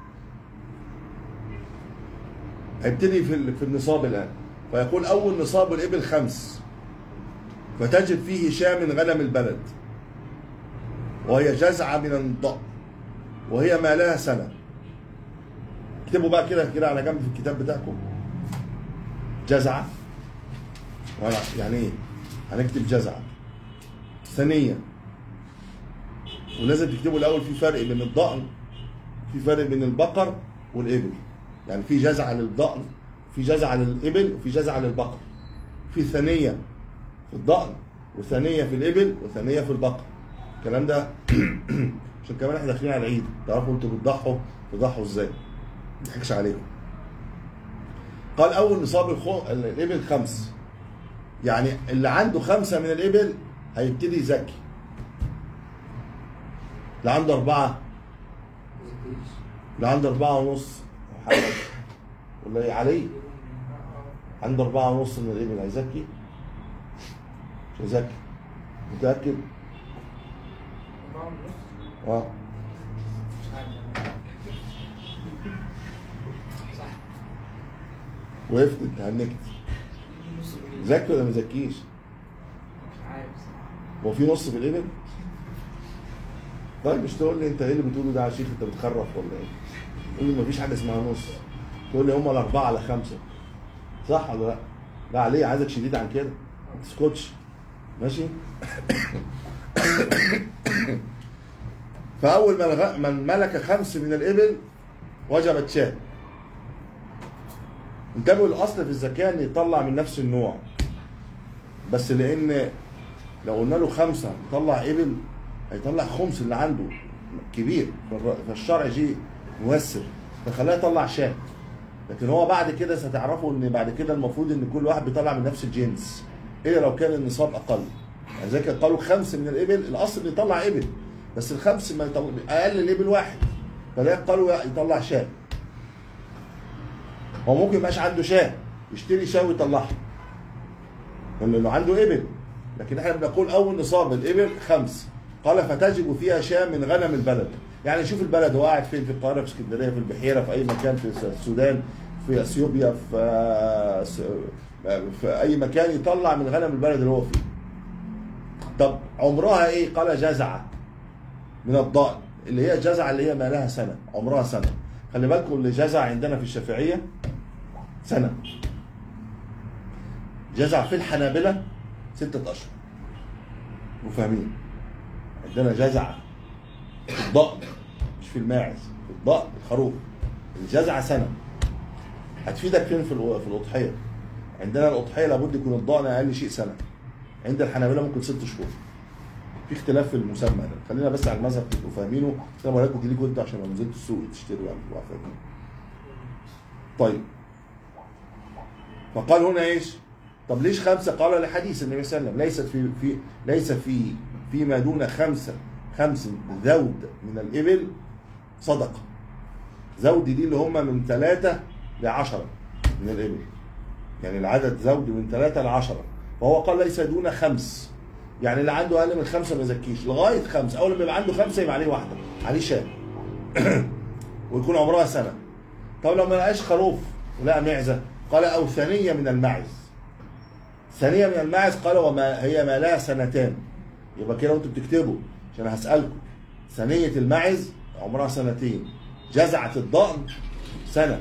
هيبتدي في ال- في النصاب الان فيقول اول نصاب الابل خمس فتجد فيه شاة من غنم البلد وهي جزعة من الضأن وهي ما لها سنة اكتبوا بقى كده كده على جنب في الكتاب بتاعكم جزعة ولا- يعني ايه هنكتب جزعة ثانيا ولازم تكتبوا الاول في فرق بين الضأن في فرق بين البقر والإبل يعني في جزعة للضأن في جزعة للإبل وفي جزعة للبقر في ثانية في الضأن وثانية في الإبل وثانية في البقر الكلام ده عشان كمان احنا داخلين على العيد تعرفوا انتوا بتضحوا تضحوا ازاي ما تضحكش عليكم قال اول نصاب الخو... الابل خمس يعني اللي عنده خمسه من الابل هيبتدي يزكي اللي عنده اربعه اللي عنده اربعه ونص محمد ولا ايه علي عنده اربعه ونص من الابل هيزكي مش هيزكي متاكد أربعة ونص اه مش عارف صح وقفت اتهنكت نص بالليل. زكي ولا ما زكيش مش عارف صراحة. هو في نص في الابل طيب مش تقول لي انت ايه اللي بتقوله ده يا شيخ انت بتخرف ولا ايه تقول لي مفيش حاجه اسمها نص تقول لي هم الاربعه على خمسه صح ولا لا لا عليه عايزك شديد عن كده ما تسكتش ماشي فاول من غ... من ملك خمس من الابل وجبت شاه انتبهوا الاصل في الزكاه ان يطلع من نفس النوع بس لان لو قلنا له خمسه يطلع ابل هيطلع خمس اللي عنده كبير فالر- فالشرع جه مؤثر فخلاه يطلع شاه لكن هو بعد كده ستعرفوا ان بعد كده المفروض ان كل واحد بيطلع من نفس الجنس الا لو كان النصاب اقل يعني زي كده قالوا خمس من الابل الاصل إنه يطلع ابل بس الخمس ما يطلع اقل الابل واحد فده قالوا يطلع شاه هو ممكن يبقاش عنده شاه يشتري شاه ويطلعها لانه عنده ابل لكن احنا بنقول اول نصاب الابل خمس قال فتجب فيها شاة من غنم البلد يعني شوف البلد هو قاعد فين في القاهره في اسكندريه في البحيره في اي مكان في السودان في اثيوبيا في في اي مكان يطلع من غنم البلد اللي هو فيه طب عمرها ايه قال جزعه من الضأن اللي هي جزعه اللي هي ما لها سنه عمرها سنه خلي بالكم اللي جزع عندنا في الشافعيه سنه جزع في الحنابلة ستة أشهر وفاهمين عندنا جزع في الضأن مش في الماعز في الضأن الخروف الجزع سنة هتفيدك فين في الو- في الأضحية عندنا الأضحية لابد يكون الضأن أقل شيء سنة عند الحنابلة ممكن ست شهور في اختلاف في المسمى ده خلينا بس على المذهب تبقوا فاهمينه زي ما لكم ليكوا انتوا عشان لو نزلتوا السوق تشتروا يعني تبقوا فاهمين طيب فقال هنا ايش؟ طب ليش خمسه؟ قال لحديث النبي صلى الله عليه وسلم ليست في في ليس في فيما دون خمسه خمس ذود من الابل صدقه. زود دي اللي هم من ثلاثه لعشره من الابل. يعني العدد زود من ثلاثه لعشره. فهو قال ليس دون خمس. يعني اللي عنده اقل من خمسه ما يزكيش لغايه خمسه، اول ما يبقى عنده خمسه يبقى عليه واحده، عليه شاه. ويكون عمرها سنه. طب لو ما لقاش خروف ولقى معزه قال او ثانيه من المعز ثانيه من المعز قال وما هي ما لها سنتان يبقى كده وانتوا بتكتبوا عشان هسالكم ثانيه المعز عمرها سنتين جزعه الضأن سنه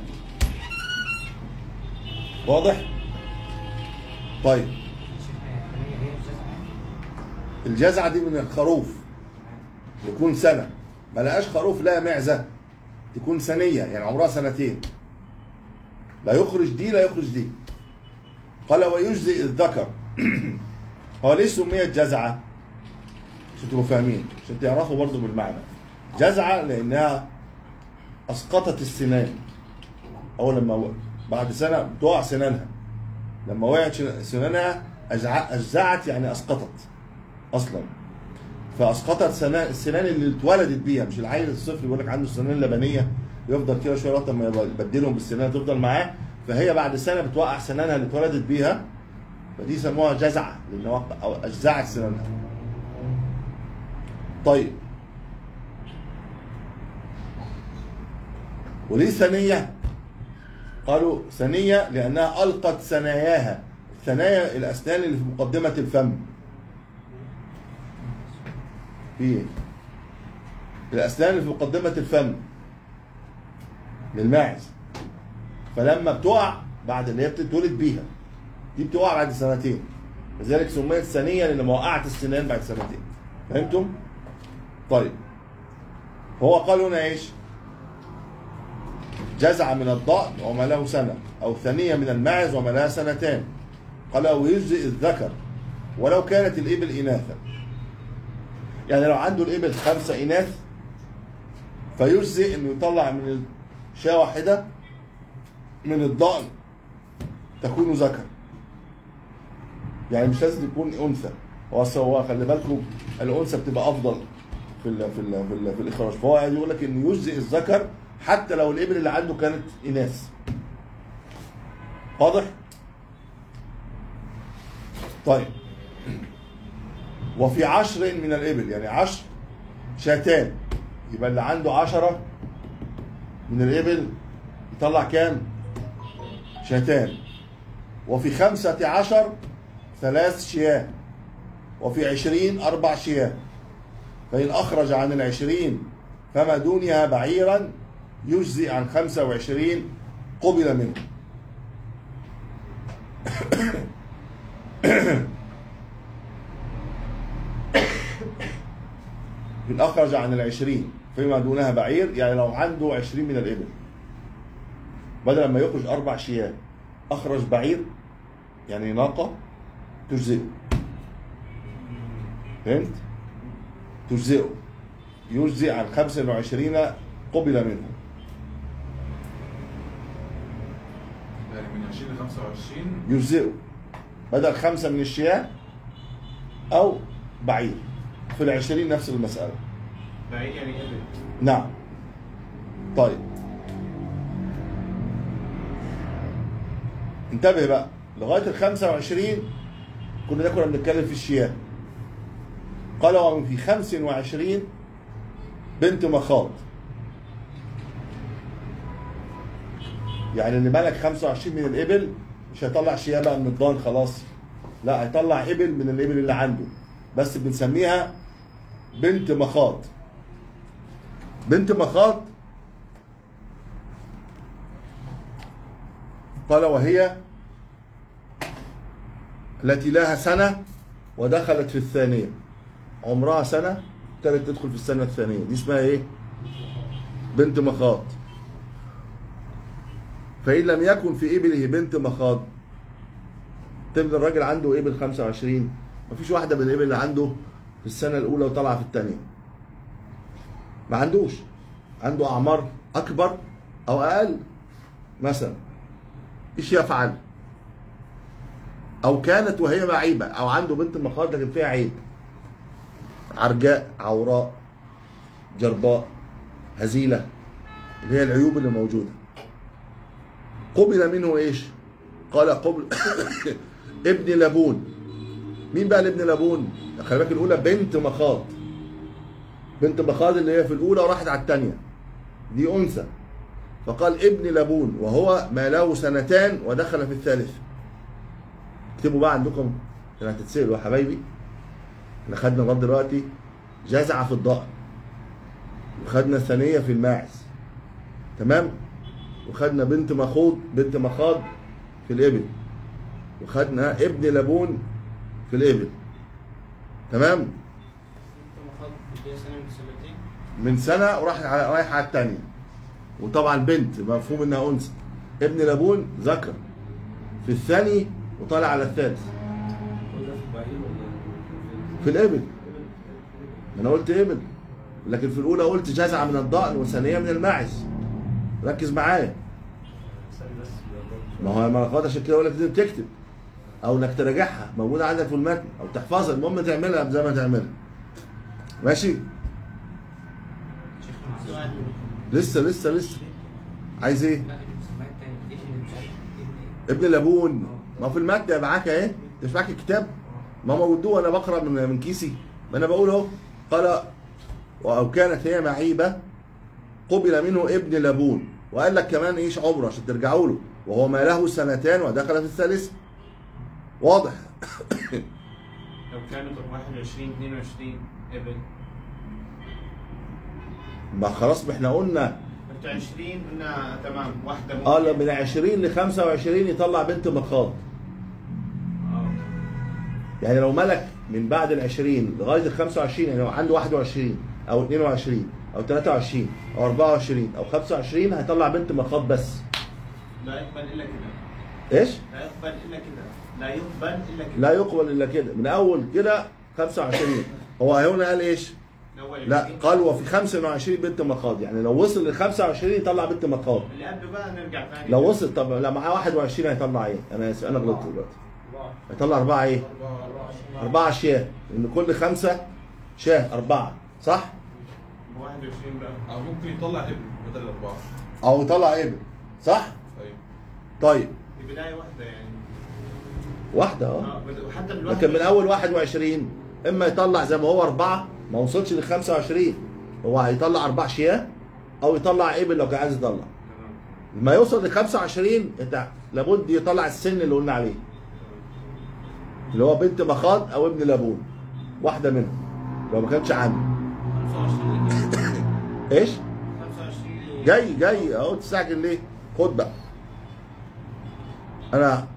واضح طيب هي هي مش جزعة. الجزعه دي من الخروف يكون سنه ما لقاش خروف لا معزه تكون ثانيه يعني عمرها سنتين لا يخرج دي لا يخرج دي قال ويجزئ الذكر هو ليش سميت جزعه عشان تبقوا فاهمين عشان تعرفوا برضه بالمعنى جزعه لانها اسقطت السنان اول لما و- بعد سنه بتقع سنانها لما وقعت شن- سنانها أجع- اجزعت يعني اسقطت اصلا فاسقطت سنا- السنان اللي اتولدت بيها مش العيل الصفر يقول لك عنده سنان لبنيه يفضل كده شويه لغايه ما يبدلهم بالسنان تفضل معاه فهي بعد سنه بتوقع سنانها اللي اتولدت بيها فدي يسموها جزعه لان وقع- أو اجزعت سنانها طيب وليه ثانيه؟ قالوا ثانيه لانها القت ثناياها ثنايا الاسنان اللي في مقدمه الفم في ايه؟ الاسنان اللي في مقدمه الفم للماعز فلما بتقع بعد اللي هي بتتولد بيها دي بتقع بعد سنتين لذلك سميت ثانيه لان وقعت السنان بعد سنتين فهمتم؟ طيب هو قال هنا ايش؟ جزع من الضأن وما له سنة أو ثنية من الماعز وما لها سنتان قال ويجزئ الذكر ولو كانت الإبل إناثا يعني لو عنده الإبل خمسة إناث فيجزئ إنه يطلع من شاة واحدة من الضأن تكون ذكر يعني مش لازم يكون أنثى هو أصل هو خلي بالكم الأنثى بتبقى أفضل في ال في ال في, ال في الإخراج فهو قاعد يقول لك إن يجزئ الذكر حتى لو الإبل اللي عنده كانت إناث واضح؟ طيب وفي عشر من الإبل يعني عشر شاتان يبقى اللي عنده عشرة من الإبل يطلع كام؟ شاتان وفي خمسة عشر ثلاث شياه وفي عشرين أربع شياه فإن أخرج عن العشرين فما دونها بعيرا يجزي عن خمسة وعشرين قبل منه إن أخرج عن العشرين فيما دونها بعير يعني لو عنده عشرين من الإبل بدل ما يخرج أربع شياه أخرج بعير يعني ناقة تجزئه فهمت؟ تجزئه يجزئ عن 25 قبل منه يعني من 20 ل 25 يجزئه بدل خمسة من الشياه أو بعير في العشرين نفس المسألة بعيد يعني ابل نعم طيب انتبه بقى لغاية ال 25 كنا ده كنا بنتكلم في الشياه قال ومن في 25 بنت مخاض يعني اللي ملك 25 من الإبل مش هيطلع شياه بقى من الضان خلاص لا هيطلع إبل من الإبل اللي عنده بس بنسميها بنت مخاض بنت مخاض قال وهي التي لها سنة ودخلت في الثانية عمرها سنة ابتدت تدخل في السنة الثانية دي اسمها ايه؟ بنت مخاض فإن لم يكن في إبله بنت مخاض تبقى الراجل عنده إبل 25 مفيش واحدة من الإبل اللي عنده في السنة الأولى وطالعة في الثانية ما عندوش عنده أعمار أكبر أو أقل مثلا إيش يفعل؟ أو كانت وهي معيبة أو عنده بنت مخاض لكن فيها عيب عرجاء عوراء جرباء هزيلة اللي هي العيوب اللي موجودة قبل منه ايش قال قبل ابن لبون مين بقى الابن لبون خلي بالك الاولى بنت مخاض بنت مخاض اللي هي في الاولى وراحت على الثانيه دي انثى فقال ابن لبون وهو ما له سنتان ودخل في الثالث اكتبوا بقى عندكم عشان هتتسالوا يا حبايبي احنا خدنا لغايه دلوقتي جزعه في الضأن وخدنا ثانيه في الماعز تمام وخدنا بنت مخوض بنت مخاض في الابل وخدنا ابن لبون في الابل تمام انت مخاض بداية سنة من سنتين من سنه وراح على رايح على الثانيه وطبعا بنت مفهوم انها انثى ابن لبون ذكر في الثاني وطالع على الثالث كل ده في البعير ولا في الابل ما انا قلت ابل لكن في الاولى قلت جزعه من الضأن وثانيه من الماعز ركز معايا ما هو ما غلط عشان كده اقول لك لازم تكتب او انك تراجعها موجوده عندك في المتن او تحفظها المهم تعملها زي ما تعملها ماشي سؤال لسه لسه لسه عايز ايه لا المسميات التانية ابن مش عارف ابن ايه ابن لبون ما في المادة معاك اهي انت مش معاك الكتاب ما موجود وانا بقرا من من كيسي ما انا بقول اهو قال او كانت هي معيبه قبل منه ابن لبون وقال لك كمان ايش عمره عشان ترجعوا له وهو ما له سنتان ودخل في الثالث واضح لو كانت 21 22 ابل ما خلاص ما احنا قلنا انت 20 قلنا تمام واحده ممكن اه من 20 ل 25 يطلع بنت مخاض اه يعني لو ملك من بعد ال 20 لغايه ال 25 يعني لو عنده 21 او 22 او 23 او 24 او 25 هيطلع بنت مخاض بس لا يقبل الا كده ايش؟ لا يقبل الا كده لا يقبل الا كده لا يقبل الا كده من اول كده 25 هو هنا قال ايش؟ الأول لا يجيب. قال وفي 25 بنت مخاض يعني لو وصل ل 25 يطلع بنت مخاض اللي قبل بقى نرجع ثاني لو وصل طب لو معاه 21 هيطلع ايه؟ انا اسف انا غلطت دلوقتي أربعة هيطلع اربعه ايه؟ أربعة اربعه شاه لان كل خمسه شاه اربعه صح؟ 21 بقى او ممكن يطلع ابن بدل الاربعه او يطلع ابن صح؟ طيب طيب دي بدايه واحده يعني واحده اه اه بد- وحتى بالواحد لكن من اول 21 اما يطلع زي ما هو اربعه ما وصلش ل 25 هو هيطلع اربع شياه او يطلع ابل لو كان عايز يطلع لما يوصل ل 25 انت لابد يطلع السن اللي قلنا عليه اللي هو بنت مخاض او ابن لابون واحده منهم لو ما كانش عنده 25 ايش 25 جاي جاي اهو تستعجل ليه خد بقى انا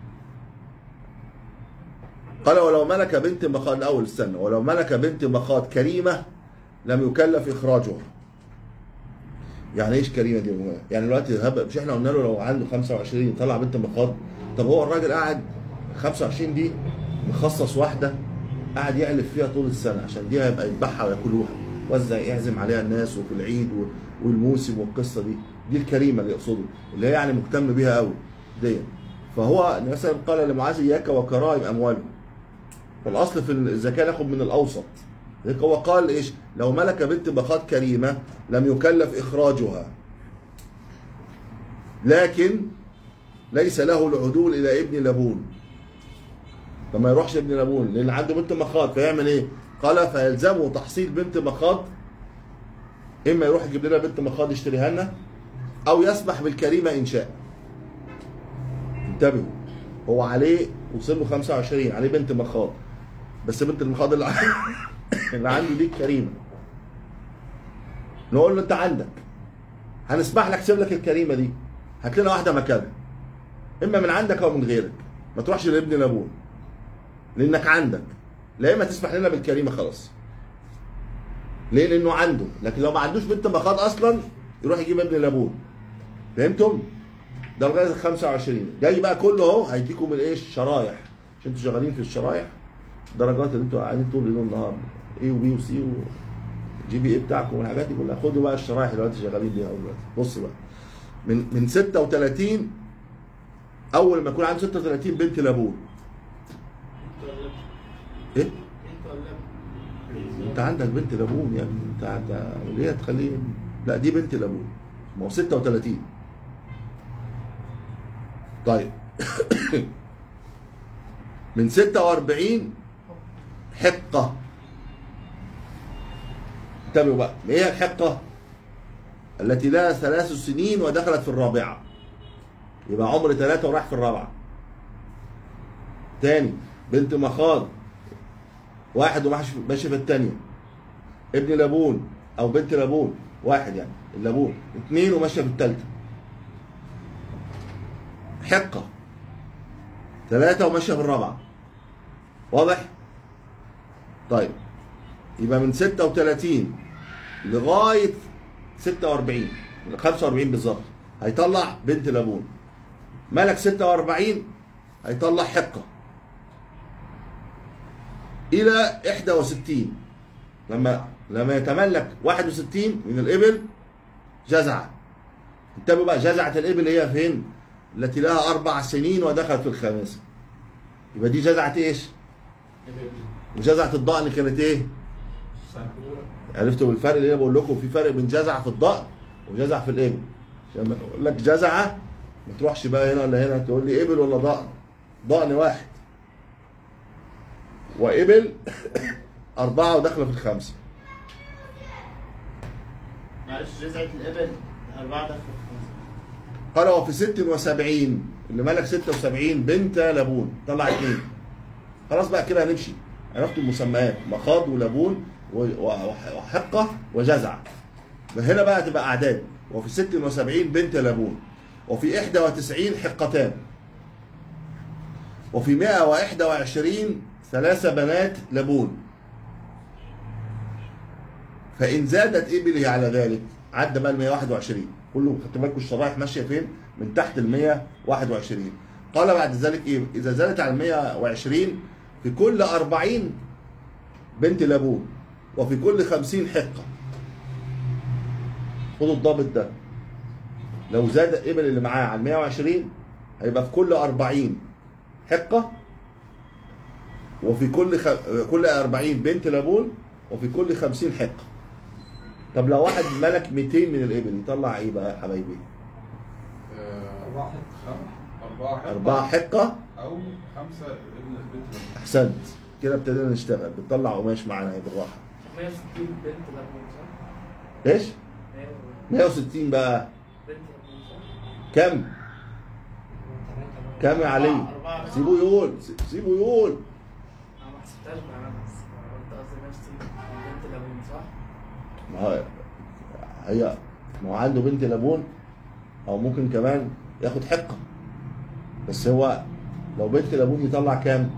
قال ولو ملك بنت مخاض الاول استنى ولو ملك بنت مخاض كريمه لم يكلف اخراجها يعني ايش كريمه دي يا جماعة؟ يعني دلوقتي هب- مش احنا قلنا له لو عنده 25 طلع بنت مخاض طب هو الراجل قاعد 25 دي مخصص واحده قاعد يعلف فيها طول السنه عشان دي هيبقى يذبحها وياكلوها وزع يعزم عليها الناس وفي العيد و- والموسم والقصه دي دي الكريمه اللي يقصده اللي هي يعني مهتم بيها قوي دي فهو مثلا قال لمعاذ اياك وكرائم اموالهم فالاصل في الزكاه ناخد من الاوسط لذلك هو قال ايش لو ملك بنت مخاض كريمه لم يكلف اخراجها لكن ليس له العدول الى ابن لبون فما يروحش ابن لبون لان عنده بنت مخاض فيعمل ايه قال فيلزمه تحصيل بنت مخاض اما يروح يجيب لنا بنت مخاض يشتريها لنا او يسمح بالكريمه ان شاء انتبهوا هو عليه وصل له 25 عليه بنت مخاض بس بنت المخاض اللي, اللي عنده دي كريمه نقول له انت عندك هنسمح لك سيب لك الكريمه دي هات لنا واحده مكانها اما من عندك او من غيرك ما تروحش لابن لابون لانك عندك لا اما تسمح لنا بالكريمه خلاص ليه لانه عنده لكن لو ما عندوش بنت مخاض اصلا يروح يجيب ابن لابون فهمتم ده لغايه ال 25 جاي بقى كله اهو هيديكم الايش شرايح عشان انتوا شغالين في الشرايح درجات اللي انتوا قاعدين طول اليوم النهار اي وبي وسي وجي بي اي بتاعكم والحاجات دي كلها خدوا بقى الشرايح اللي انتوا شغالين بيها دلوقتي بص بقى من من 36 اول ما يكون عنده 36 بنت لابون انت ولا ايه انت ولا انت عندك بنت لابون يا ابني انت انت ليه تخليه لا دي بنت لابون ما هو 36 طيب من 46 حقة انتبهوا بقى ما هي الحقة التي لها ثلاث سنين ودخلت في الرابعة يبقى عمر ثلاثة وراح في الرابعة تاني بنت مخاض واحد وماشي ماشي في الثانية ابن لابون او بنت لابون واحد يعني اللابون اثنين وماشيه في الثالثة حقة ثلاثة وماشية في الرابعة واضح؟ طيب يبقى من 36 لغاية 46 45 بالظبط هيطلع بنت لابون ملك 46 هيطلع حقة إلى 61 لما لما يتملك 61 من الإبل جزعة انتبهوا بقى جزعة الإبل هي فين؟ التي لها أربع سنين ودخلت في الخامسة يبقى دي جزعة إيش؟ وجزعة الضأن كانت إيه؟ عرفتوا بالفرق اللي انا بقول لكم في فرق بين جزع في الضأن وجزع في الابل عشان لما اقول لك جزعه ما تروحش بقى هنا ولا هنا تقول لي ابل ولا ضأن ضأن واحد وابل أربعة وداخلة في الخمسة معلش جزعة الإبل أربعة دخل في خمسة قال وفي ست وسبعين اللي ملك ستة وسبعين بنت لابون طلع اتنين خلاص بقى كده هنمشي عرفتوا المسميات مخاض ولابون و- و- وحقة وجزعة هنا بقى تبقى أعداد وفي ست وسبعين بنت لابون وفي إحدى وتسعين حقتان وفي مائة وإحدى وعشرين ثلاث بنات لابون فان زادت ابله على ذلك عدى بقى ال 121 كله خدت بالكم الشرايح ماشيه فين؟ من تحت ال 121 قال بعد ذلك ايه؟ اذا زادت على ال 120 في كل 40 بنت لبون وفي كل 50 حقه خدوا الضابط ده لو زاد الابل اللي معاه على 120 هيبقى في كل 40 حقه وفي كل خ... كل 40 بنت لبون وفي كل 50 حقه طب لو واحد ملك 200 من الابل يطلع ايه بقى يا حبايبي؟ آه، أربعة خم- أربعة حقة أربعة حقة أو خمسة ابن بنت لبون أحسنت كده ابتدينا نشتغل بتطلع قماش معانا اهي بالراحة 160 بنت لبون صح؟ ايش؟ 100 160 بقى بنت لبون صح؟ كم؟ كم يا علي؟ أربعة بس. سيبه يقول سيبه يقول أنا ما حسبتهاش بقى أنا بس قلت قصدي نفسي بنت لبون صح؟ ما هو هي ما هو عنده بنت لبون او ممكن كمان ياخد حقه بس هو لو بنت لبون يطلع كام؟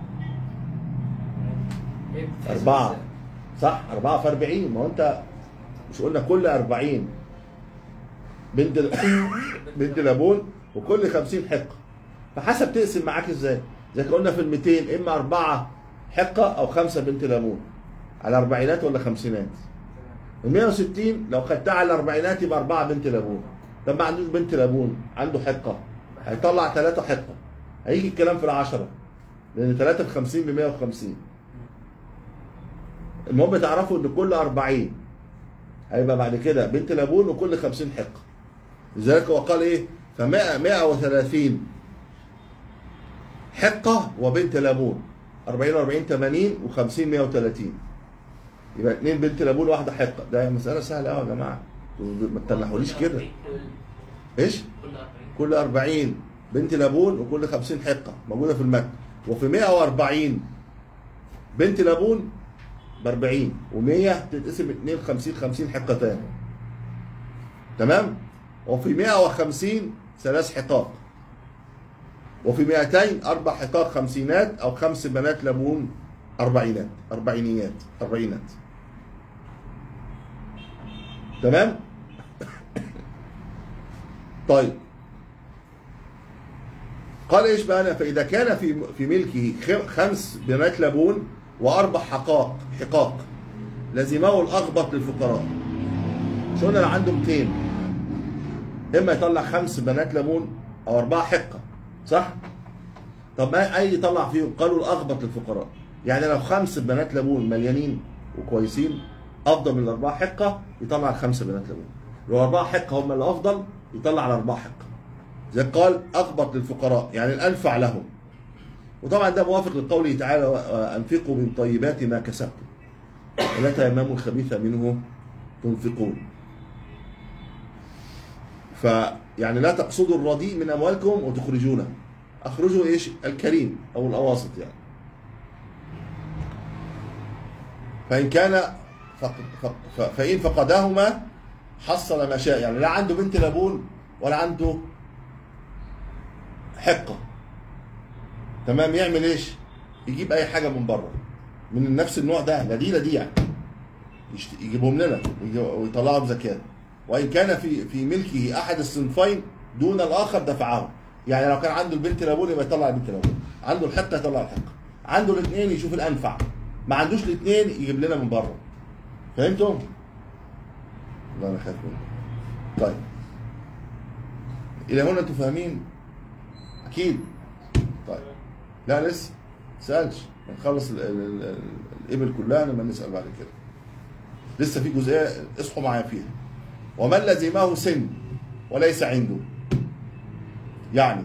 إيه بتحسب أربعة إزاي؟ صح؟ أربعة في 40 ما هو أنت مش قلنا كل 40 بنت بنت لبون وكل 50 حقة فحسب تقسم معاك ازاي؟ زي ما قلنا في ال 200 اما أربعة حقة أو خمسة بنت لبون على أربعينات ولا خمسينات؟ ال 160 لو خدتها على الأربعينات يبقى أربعة بنت لبون طب ما عندوش بنت لبون عنده حقة هيطلع ثلاثة حقة هيجي الكلام في العشرة لأن 3 في 50 ب 150 المهم تعرفوا ان كل 40 هيبقى بعد كده بنت لبون وكل 50 حقه لذلك هو قال ايه ف 100 130 حقه وبنت لبون 40 40 80 و50 130 يبقى اثنين بنت لبون واحده حقه ده مساله سهله قوي يا جماعه ما تتنحوليش كده ايش كل 40 كل 40 بنت لبون وكل 50 حقه موجوده في المتن وفي 140 بنت لبون ب 40 و100 تتقسم 2 50 50 حقه تاني تمام وفي 150 ثلاث حقاق وفي 200 اربع حقاق خمسينات او خمس بنات لبون اربعينات اربعينيات اربعينات تمام طيب قال ايش بقى أنا فاذا كان في في ملكه خ- خمس بنات لبون واربع حقاق حقاق لزمه الاغبط للفقراء شو قلنا لو عنده 200 اما يطلع خمس بنات لبون او اربعه حقه صح؟ طب ما اي يطلع فيهم قالوا الاغبط للفقراء يعني لو خمس بنات لبون مليانين وكويسين افضل من الاربعه حقه يطلع الخمس بنات لبون لو اربعه حقه هم اللي افضل يطلع على اربعه حقه زي قال اغبط للفقراء يعني الانفع لهم وطبعا ده موافق لقوله تعالى انفقوا من طيبات ما كسبتم ولا تيمموا الخبيث منه تنفقون فيعني لا تقصدوا الرديء من اموالكم وتخرجونه اخرجوا ايش الكريم او الاواسط يعني فان كان فق... فق... ف... فان فقدهما حصل ما شاء يعني لا عنده بنت لبون ولا عنده حقه تمام يعمل ايش يجيب اي حاجه من بره من نفس النوع ده لا دي لا دي يعني يشت- يجيبهم لنا ويجي- ويطلعهم زكاه وان كان في في ملكه احد الصنفين دون الاخر دفعه يعني لو كان عنده البنت لابون يبقى يطلع البنت لابون عنده الحقه يطلع الحقه عنده الاثنين يشوف الانفع ما عندوش الاثنين يجيب لنا من بره فهمتم؟ لا انا خايف منه طيب الى هنا انتوا فاهمين؟ اكيد طيب لا لسه سالش نخلص ال- ال- ال- الابل كلها لما نسال بعد كده لسه في جزئيه اصحوا معايا فيها ومن لزمه سن وليس عنده يعني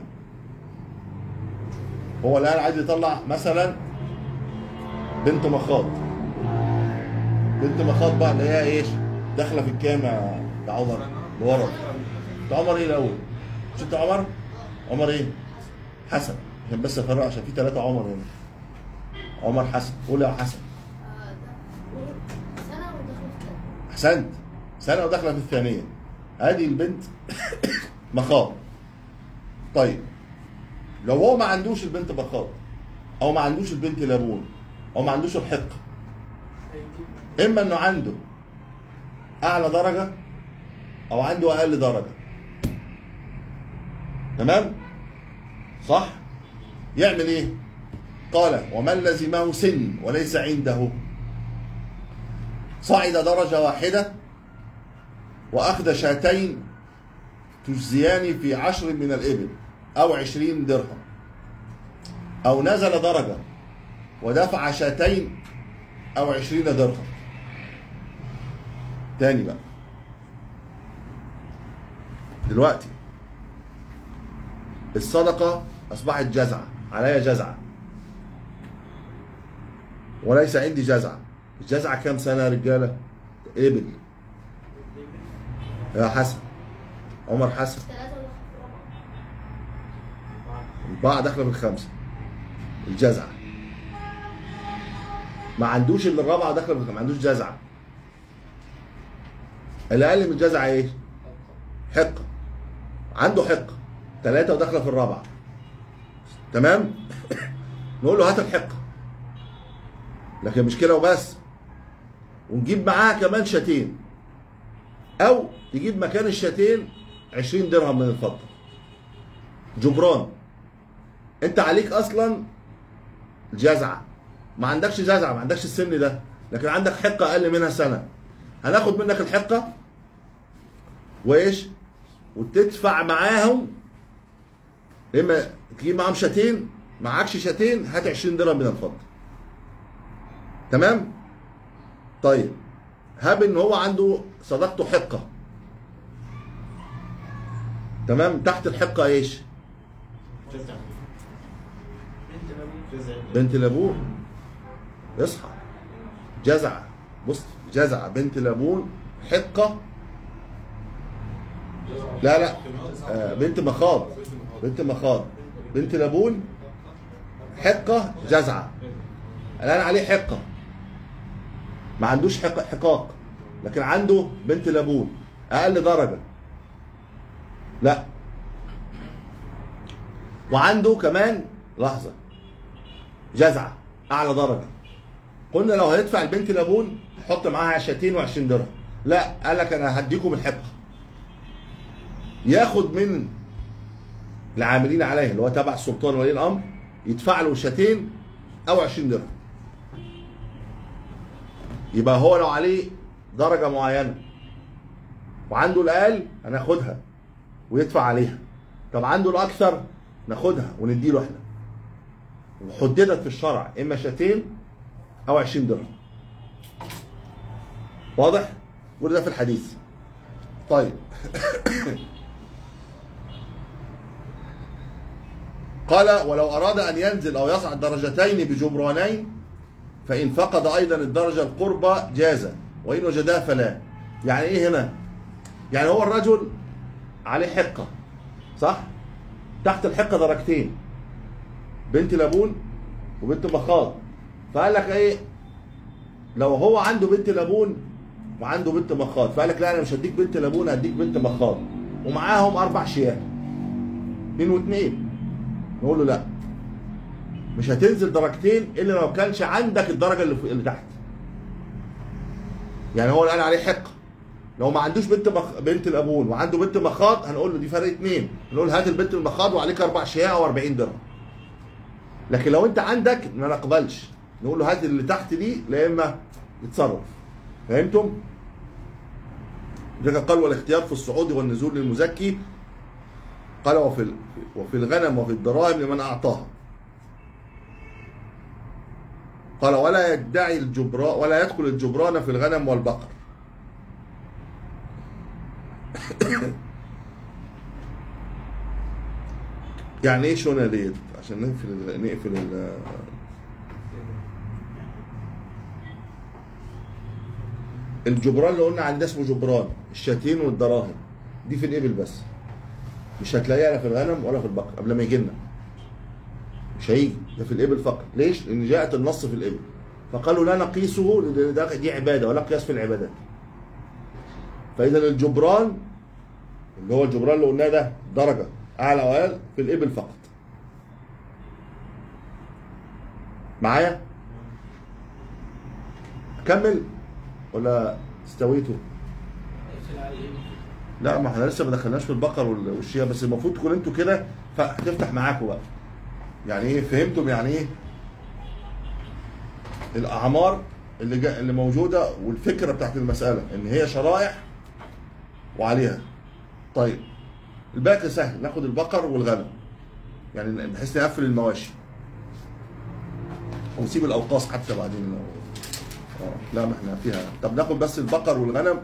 هو الان عايز يطلع مثلا بنت مخاض بنت مخاض بقى اللي هي ايش داخله في الكام يا يا عمر لورا انت عمر ايه الاول مش انت عمر عمر ايه حسن عشان بس افرق عشان في ثلاثه عمر هنا عمر حسن قول يا حسن سنة ودخلت كده احسنت سنه وداخله في الثانيه ادي البنت مخاض طيب لو هو ما عندوش البنت مخاض او ما عندوش البنت لابون او ما عندوش الحق هيجيب اما انه عنده اعلى درجه او عنده اقل درجه تمام صح يعمل ايه قال ومن لزمه سن وليس عنده صعد درجه واحده واخذ شاتين تجزيان في عشر من الابل او عشرين درهم او نزل درجه ودفع شاتين او عشرين درهم تاني بقى دلوقتي الصدقة أصبحت جزعة عليا جزعة وليس عندي جزعة الجزعة كام سنة يا رجالة؟ إبل يا حسن عمر حسن ثلاثة ولا رابعة الباعة داخلة في الخمسة الجزعة ما عندوش اللي الرابعة داخلة في الخمسة ما عندوش جزعة الأقل من الجزعة إيه؟ حقة عنده حقة ثلاثة وداخلة في الرابعة تمام؟ نقول له هات الحقة لكن مش كده وبس ونجيب معاها كمان شاتين أو تجيب مكان الشاتين 20 درهم من الفضة جبران انت عليك اصلا جزعه ما عندكش جزعه ما عندكش السن ده لكن عندك حقه اقل منها سنه هناخد منك الحقه وايش وتدفع معاهم اما تجيب معاهم شاتين معكش شاتين هات 20 درهم من الفضه تمام طيب هاب ان هو عنده صداقته حقه تمام تحت الحقه ايش جزع بنت لابوه جزع بنت لابون اصحى جزعة بص جزعة بنت لابون حقة لا لا آه بنت مخاض بنت مخاض بنت لابون حقة جزعة الآن عليه حقة ما عندوش حق حقاق لكن عنده بنت لابون أقل درجة لا وعنده كمان لحظة جزعة أعلى درجة قلنا لو هيدفع البنت لابون حط معاها عشرتين وعشرين درهم لا قال لك أنا هديكم الحقة ياخد من العاملين عليه اللي هو تبع السلطان ولي الأمر يدفع له شاتين أو 20 درهم يبقى هو لو عليه درجة معينة وعنده الأقل هناخدها ويدفع عليها طب عنده الأكثر ناخدها ونديله احنا وحددت في الشرع اما شاتين او 20 درهم واضح كل ده في الحديث طيب قال ولو اراد ان ينزل او يصعد درجتين بجبرانين فان فقد ايضا الدرجه القربى جاز وان وجدها فلا يعني ايه هنا يعني هو الرجل عليه حقه صح تحت الحقه درجتين بنت لابون وبنت مخاض فقال لك ايه لو هو عنده بنت لابون وعنده بنت مخاض فقال لك لا انا مش هديك بنت لابون هديك بنت مخاض ومعاهم اربع شياه اتنين واتنين نقول له لا مش هتنزل درجتين الا لو كانش عندك الدرجه اللي, فوق- اللي تحت يعني هو قال عليه حقه لو ما عندوش بنت مخ... بنت الابون وعنده بنت مخاض هنقول له دي فرق اتنين نقول هات البنت المخاض وعليك اربع شياه او 40 درهم لكن لو انت عندك ما نقبلش نقول له هات اللي تحت دي لا اما يتصرف فهمتم؟ لذلك قال والاختيار في الصعود والنزول للمزكي قال وفي ال- وفي الغنم وفي الدراهم لمن اعطاها قال ولا يدعي الجبران ولا يدخل الجبران في الغنم والبقر يعني ايه شونه ديت عشان نقفل ال- نقفل ال- الجبران اللي قلنا عندنا اسمه جبران الشاتين والدراهم دي في الابل بس مش هتلاقيها لا في الغنم ولا في البقر قبل ما يجي لنا مش هيجي ده في الابل فقط ليش؟ لان جاءت النص في الابل فقالوا لا نقيسه لأن ده دي عباده ولا قياس في العبادات فاذا الجبران اللي هو الجبران اللي قلناه ده درجه اعلى واقل في الابل فقط معايا اكمل ولا استويتوا لا ما احنا لسه ما دخلناش في البقر وال- والشيا بس المفروض تكون انتوا كده فهتفتح معاكم بقى يعني ايه فهمتم يعني ايه الاعمار اللي جا اللي موجوده والفكره بتاعت المساله ان هي شرائح وعليها طيب الباقي سهل ناخد البقر والغنم يعني بحيث نقفل المواشي ونسيب الاوقاص حتى بعدين لو اه لا ما احنا فيها طب ناخد بس البقر والغنم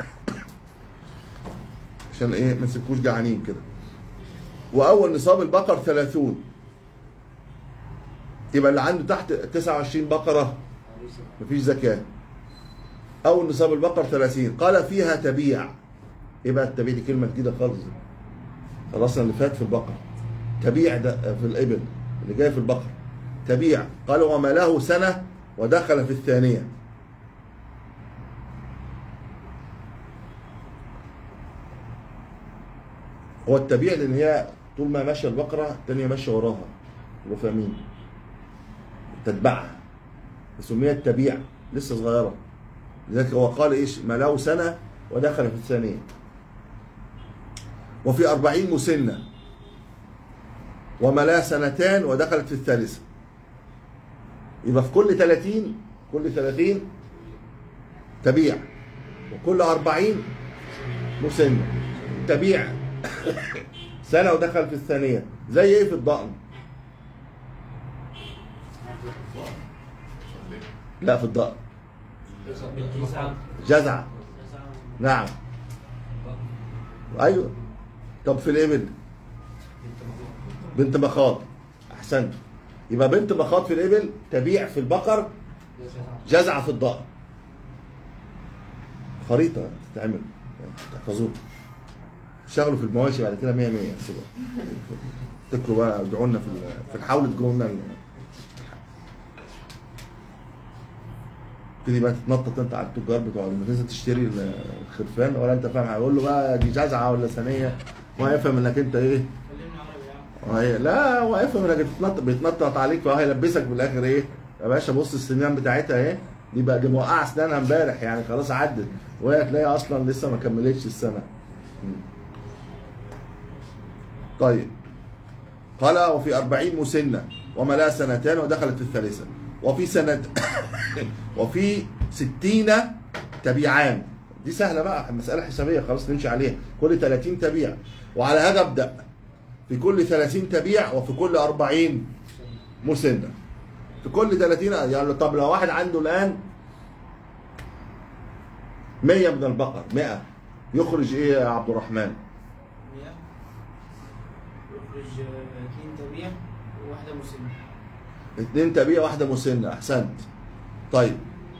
عشان ايه ما نسيبكوش جعانين كده واول نصاب البقر 30 يبقى اللي عنده تحت 29 بقره مفيش زكاه اول نصاب البقر 30 قال فيها تبيع ايه بقى التبيع دي كلمه جديده خالص خلصنا اللي فات في البقر تبيع ده في الابل اللي جاي في البقر تبيع قال وما له سنه ودخل في الثانيه هو التبيع لان هي طول ما ماشيه البقره الثانيه ماشيه وراها يبقوا فاهمين تتبعها سميت تبيع لسه صغيره لذلك هو قال ايش ما له سنه ودخل في الثانيه وفي أربعين مسنة وما لها سنتان ودخلت في الثالثة يبقى في كل 30 كل 30 تبيع وكل 40 مسنة تبيع سنة ودخل في الثانية زي ايه في الضأن لا في الضأن جزع نعم ايوه طب في الابل بنت مخاض احسنت يبقى بنت مخاض في الابل تبيع في البقر جزعه في الضأن خريطه تتعمل تحفظوها اشتغلوا في المواشي بعد كده 100 100 سيبها افتكروا بقى ادعوا لنا في ال- في الحاول تجوا لنا ال- تبتدي بقى تتنطط انت على التجار بتوع لما تنزل تشتري الخرفان ولا انت فاهم هيقول له بقى دي جزعه ولا ثانيه هو هيفهم انك انت ايه كلمني عربي يعني وهي لا هو هيفهم انك بتتنطط بيتنطط عليك فهو هيلبسك في الاخر ايه يا باشا بص السنان بتاعتها ايه دي بقى دي موقعه اسنانها امبارح يعني خلاص عدت وهي تلاقي اصلا لسه ما كملتش السنه م. طيب قال وفي أربعين مسنة وما لها سنتان ودخلت في الثالثة وفي سنة وفي ستين تبيعان دي سهلة بقى مسألة حسابية خلاص نمشي عليها كل 30 تبيع وعلى هذا ابدأ في كل 30 تبيع وفي كل 40 مسنة في كل 30 يعني طب لو واحد عنده الآن 100 من البقر 100 يخرج ايه يا عبد الرحمن؟ 100 يخرج آه، اثنين تبيع وواحدة مسنة اتنين تبيع واحدة مسنة أحسنت طيب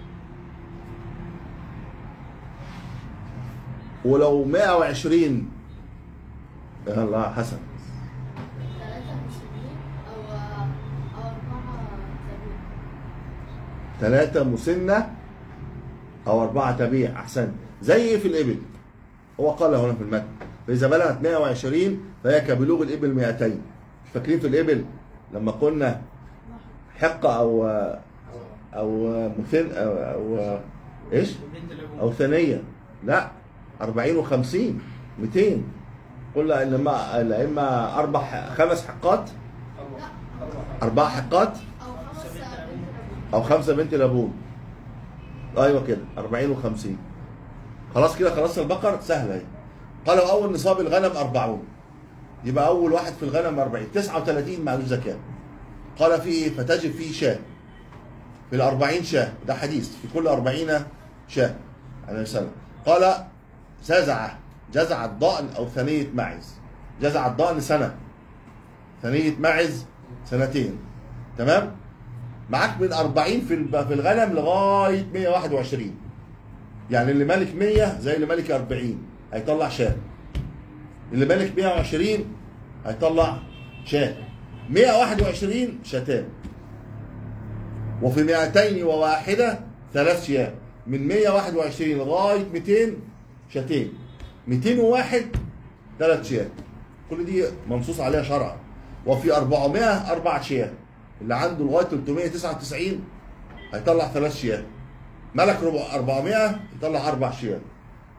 ولو 120 يلا حسن ثلاثة مسلمين أو أو أربعة تابعين ثلاثة مسنة أو أربعة تبيع أحسنت زي في الإبل هو قال هنا في المتن فإذا بلغت 120 فهي كبلوغ الإبل 200 مش فاكرين في الإبل لما قلنا حقة أو أو مثن أو, أو إيش؟ وبنت الأبو أو ثانية لا 40 و50 200 قلنا إن ما إما أربع خمس حقات أربعة أربع حقات أو خمسة بنت الأبوين او خمسه بنت لابون ايوه كده 40 و50 خلاص كده خلصنا البقر سهله اهي قالوا اول نصاب الغنم 40 يبقى اول واحد في الغنم 40 39 معلوش زكاه قال فيه فتجب فيه شاة في ال 40 شاة ده حديث في كل 40 شاة عليه السلام قال جزعة جزع الضأن او ثنية معز جزع الضأن سنة ثنية معز سنتين تمام معاك من 40 في الب- في الغنم لغايه 121 يعني اللي مالك 100 زي اللي مالك 40 هيطلع شاة اللي مالك 120 هيطلع شاة 121 شاتان وفي 201 ثلاث شياه من 121 لغايه 200 شاتين 201 ثلاث شياه كل دي منصوص عليها شرعا وفي 400 اربع شياه اللي عنده لغايه 399 هيطلع ثلاث شياه ملك ربع 400 يطلع اربع شياه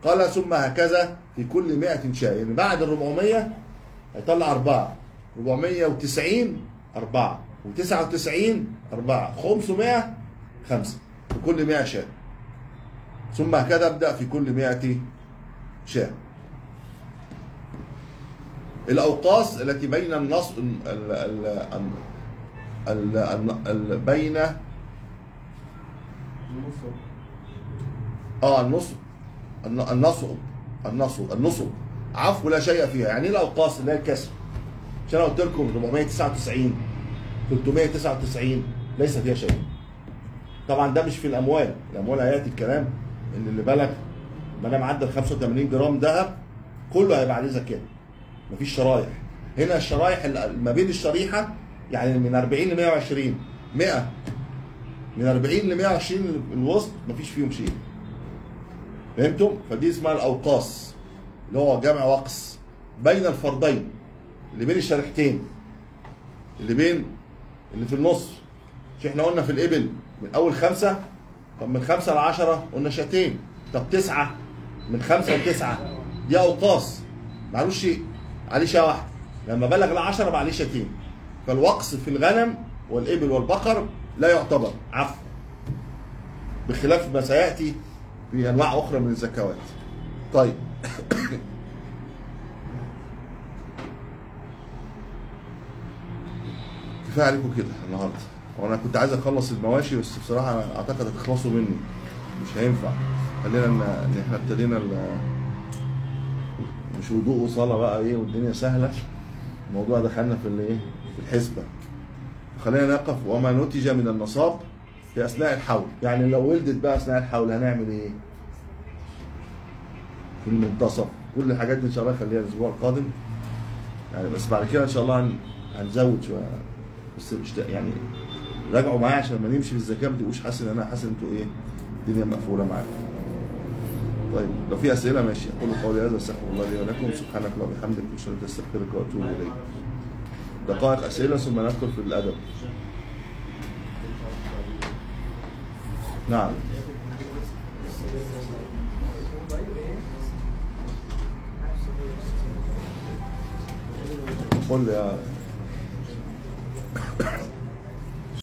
قال ثم هكذا في كل 100 شاة يعني بعد ال 400 هيطلع أربعة 490 أربعة و99 أربعة 500 خمسة في كل 100 شاة ثم هكذا ابدأ في كل 100 شاة الأوقاص التي بين النص ال ال ال ال ال بين اه النصب الن- النصب النصب النصب عفو لا شيء فيها يعني ايه الاوقاص اللي هي الكسر مش انا قلت لكم 499 399 ليس فيها شيء طبعا ده مش في الاموال الاموال هياتي الكلام ان اللي بلغ ما دام عدى ال 85 جرام ذهب كله هيبقى عليه زكاه مفيش شرايح هنا الشرايح اللي ما بين الشريحه يعني من 40 ل 120 100 من 40 ل 120 الوسط مفيش فيهم شيء فهمتم؟ فدي اسمها الاوقاص اللي هو جمع وقص بين الفردين اللي بين الشريحتين اللي بين اللي في النص مش احنا قلنا في الابل من اول خمسه طب من خمسه لعشره قلنا شاتين طب تسعه من خمسه لتسعه دي اوقاص معلوش شيء عليه شاه واحده لما بلغ العشره بقى عليه شاتين فالوقص في الغنم والابل والبقر لا يعتبر عفو بخلاف ما سياتي في انواع اخرى من الزكوات طيب كفايه عليكم كده النهارده وانا كنت عايز اخلص المواشي بس بصراحه أنا اعتقد هتخلصوا مني مش هينفع خلينا ان إن احنا ابتدينا ال- مش وضوء وصلاه بقى ايه والدنيا سهله الموضوع دخلنا في الايه في الحسبه خلينا نقف وما نتج من النصاب في اثناء الحول يعني لو ولدت بقى اثناء الحول هنعمل ايه في المنتصف كل الحاجات دي ان شاء الله خليها الاسبوع القادم يعني بس بعد كده ان شاء الله هن- هنزود شويه بس مش ده- يعني راجعوا معايا عشان لما نمشي في الزكاه ما تبقوش حاسس ان انا حاسس ان انتوا ايه الدنيا مقفوله معاكم طيب لو في اسئله ماشي اقول قولي هذا استغفر الله لي ولكم سبحانك اللهم وبحمدك اشهد ان لا اله الا انت استغفرك واتوب اليك دقائق اسئله ثم ندخل في الادب نعم قل يا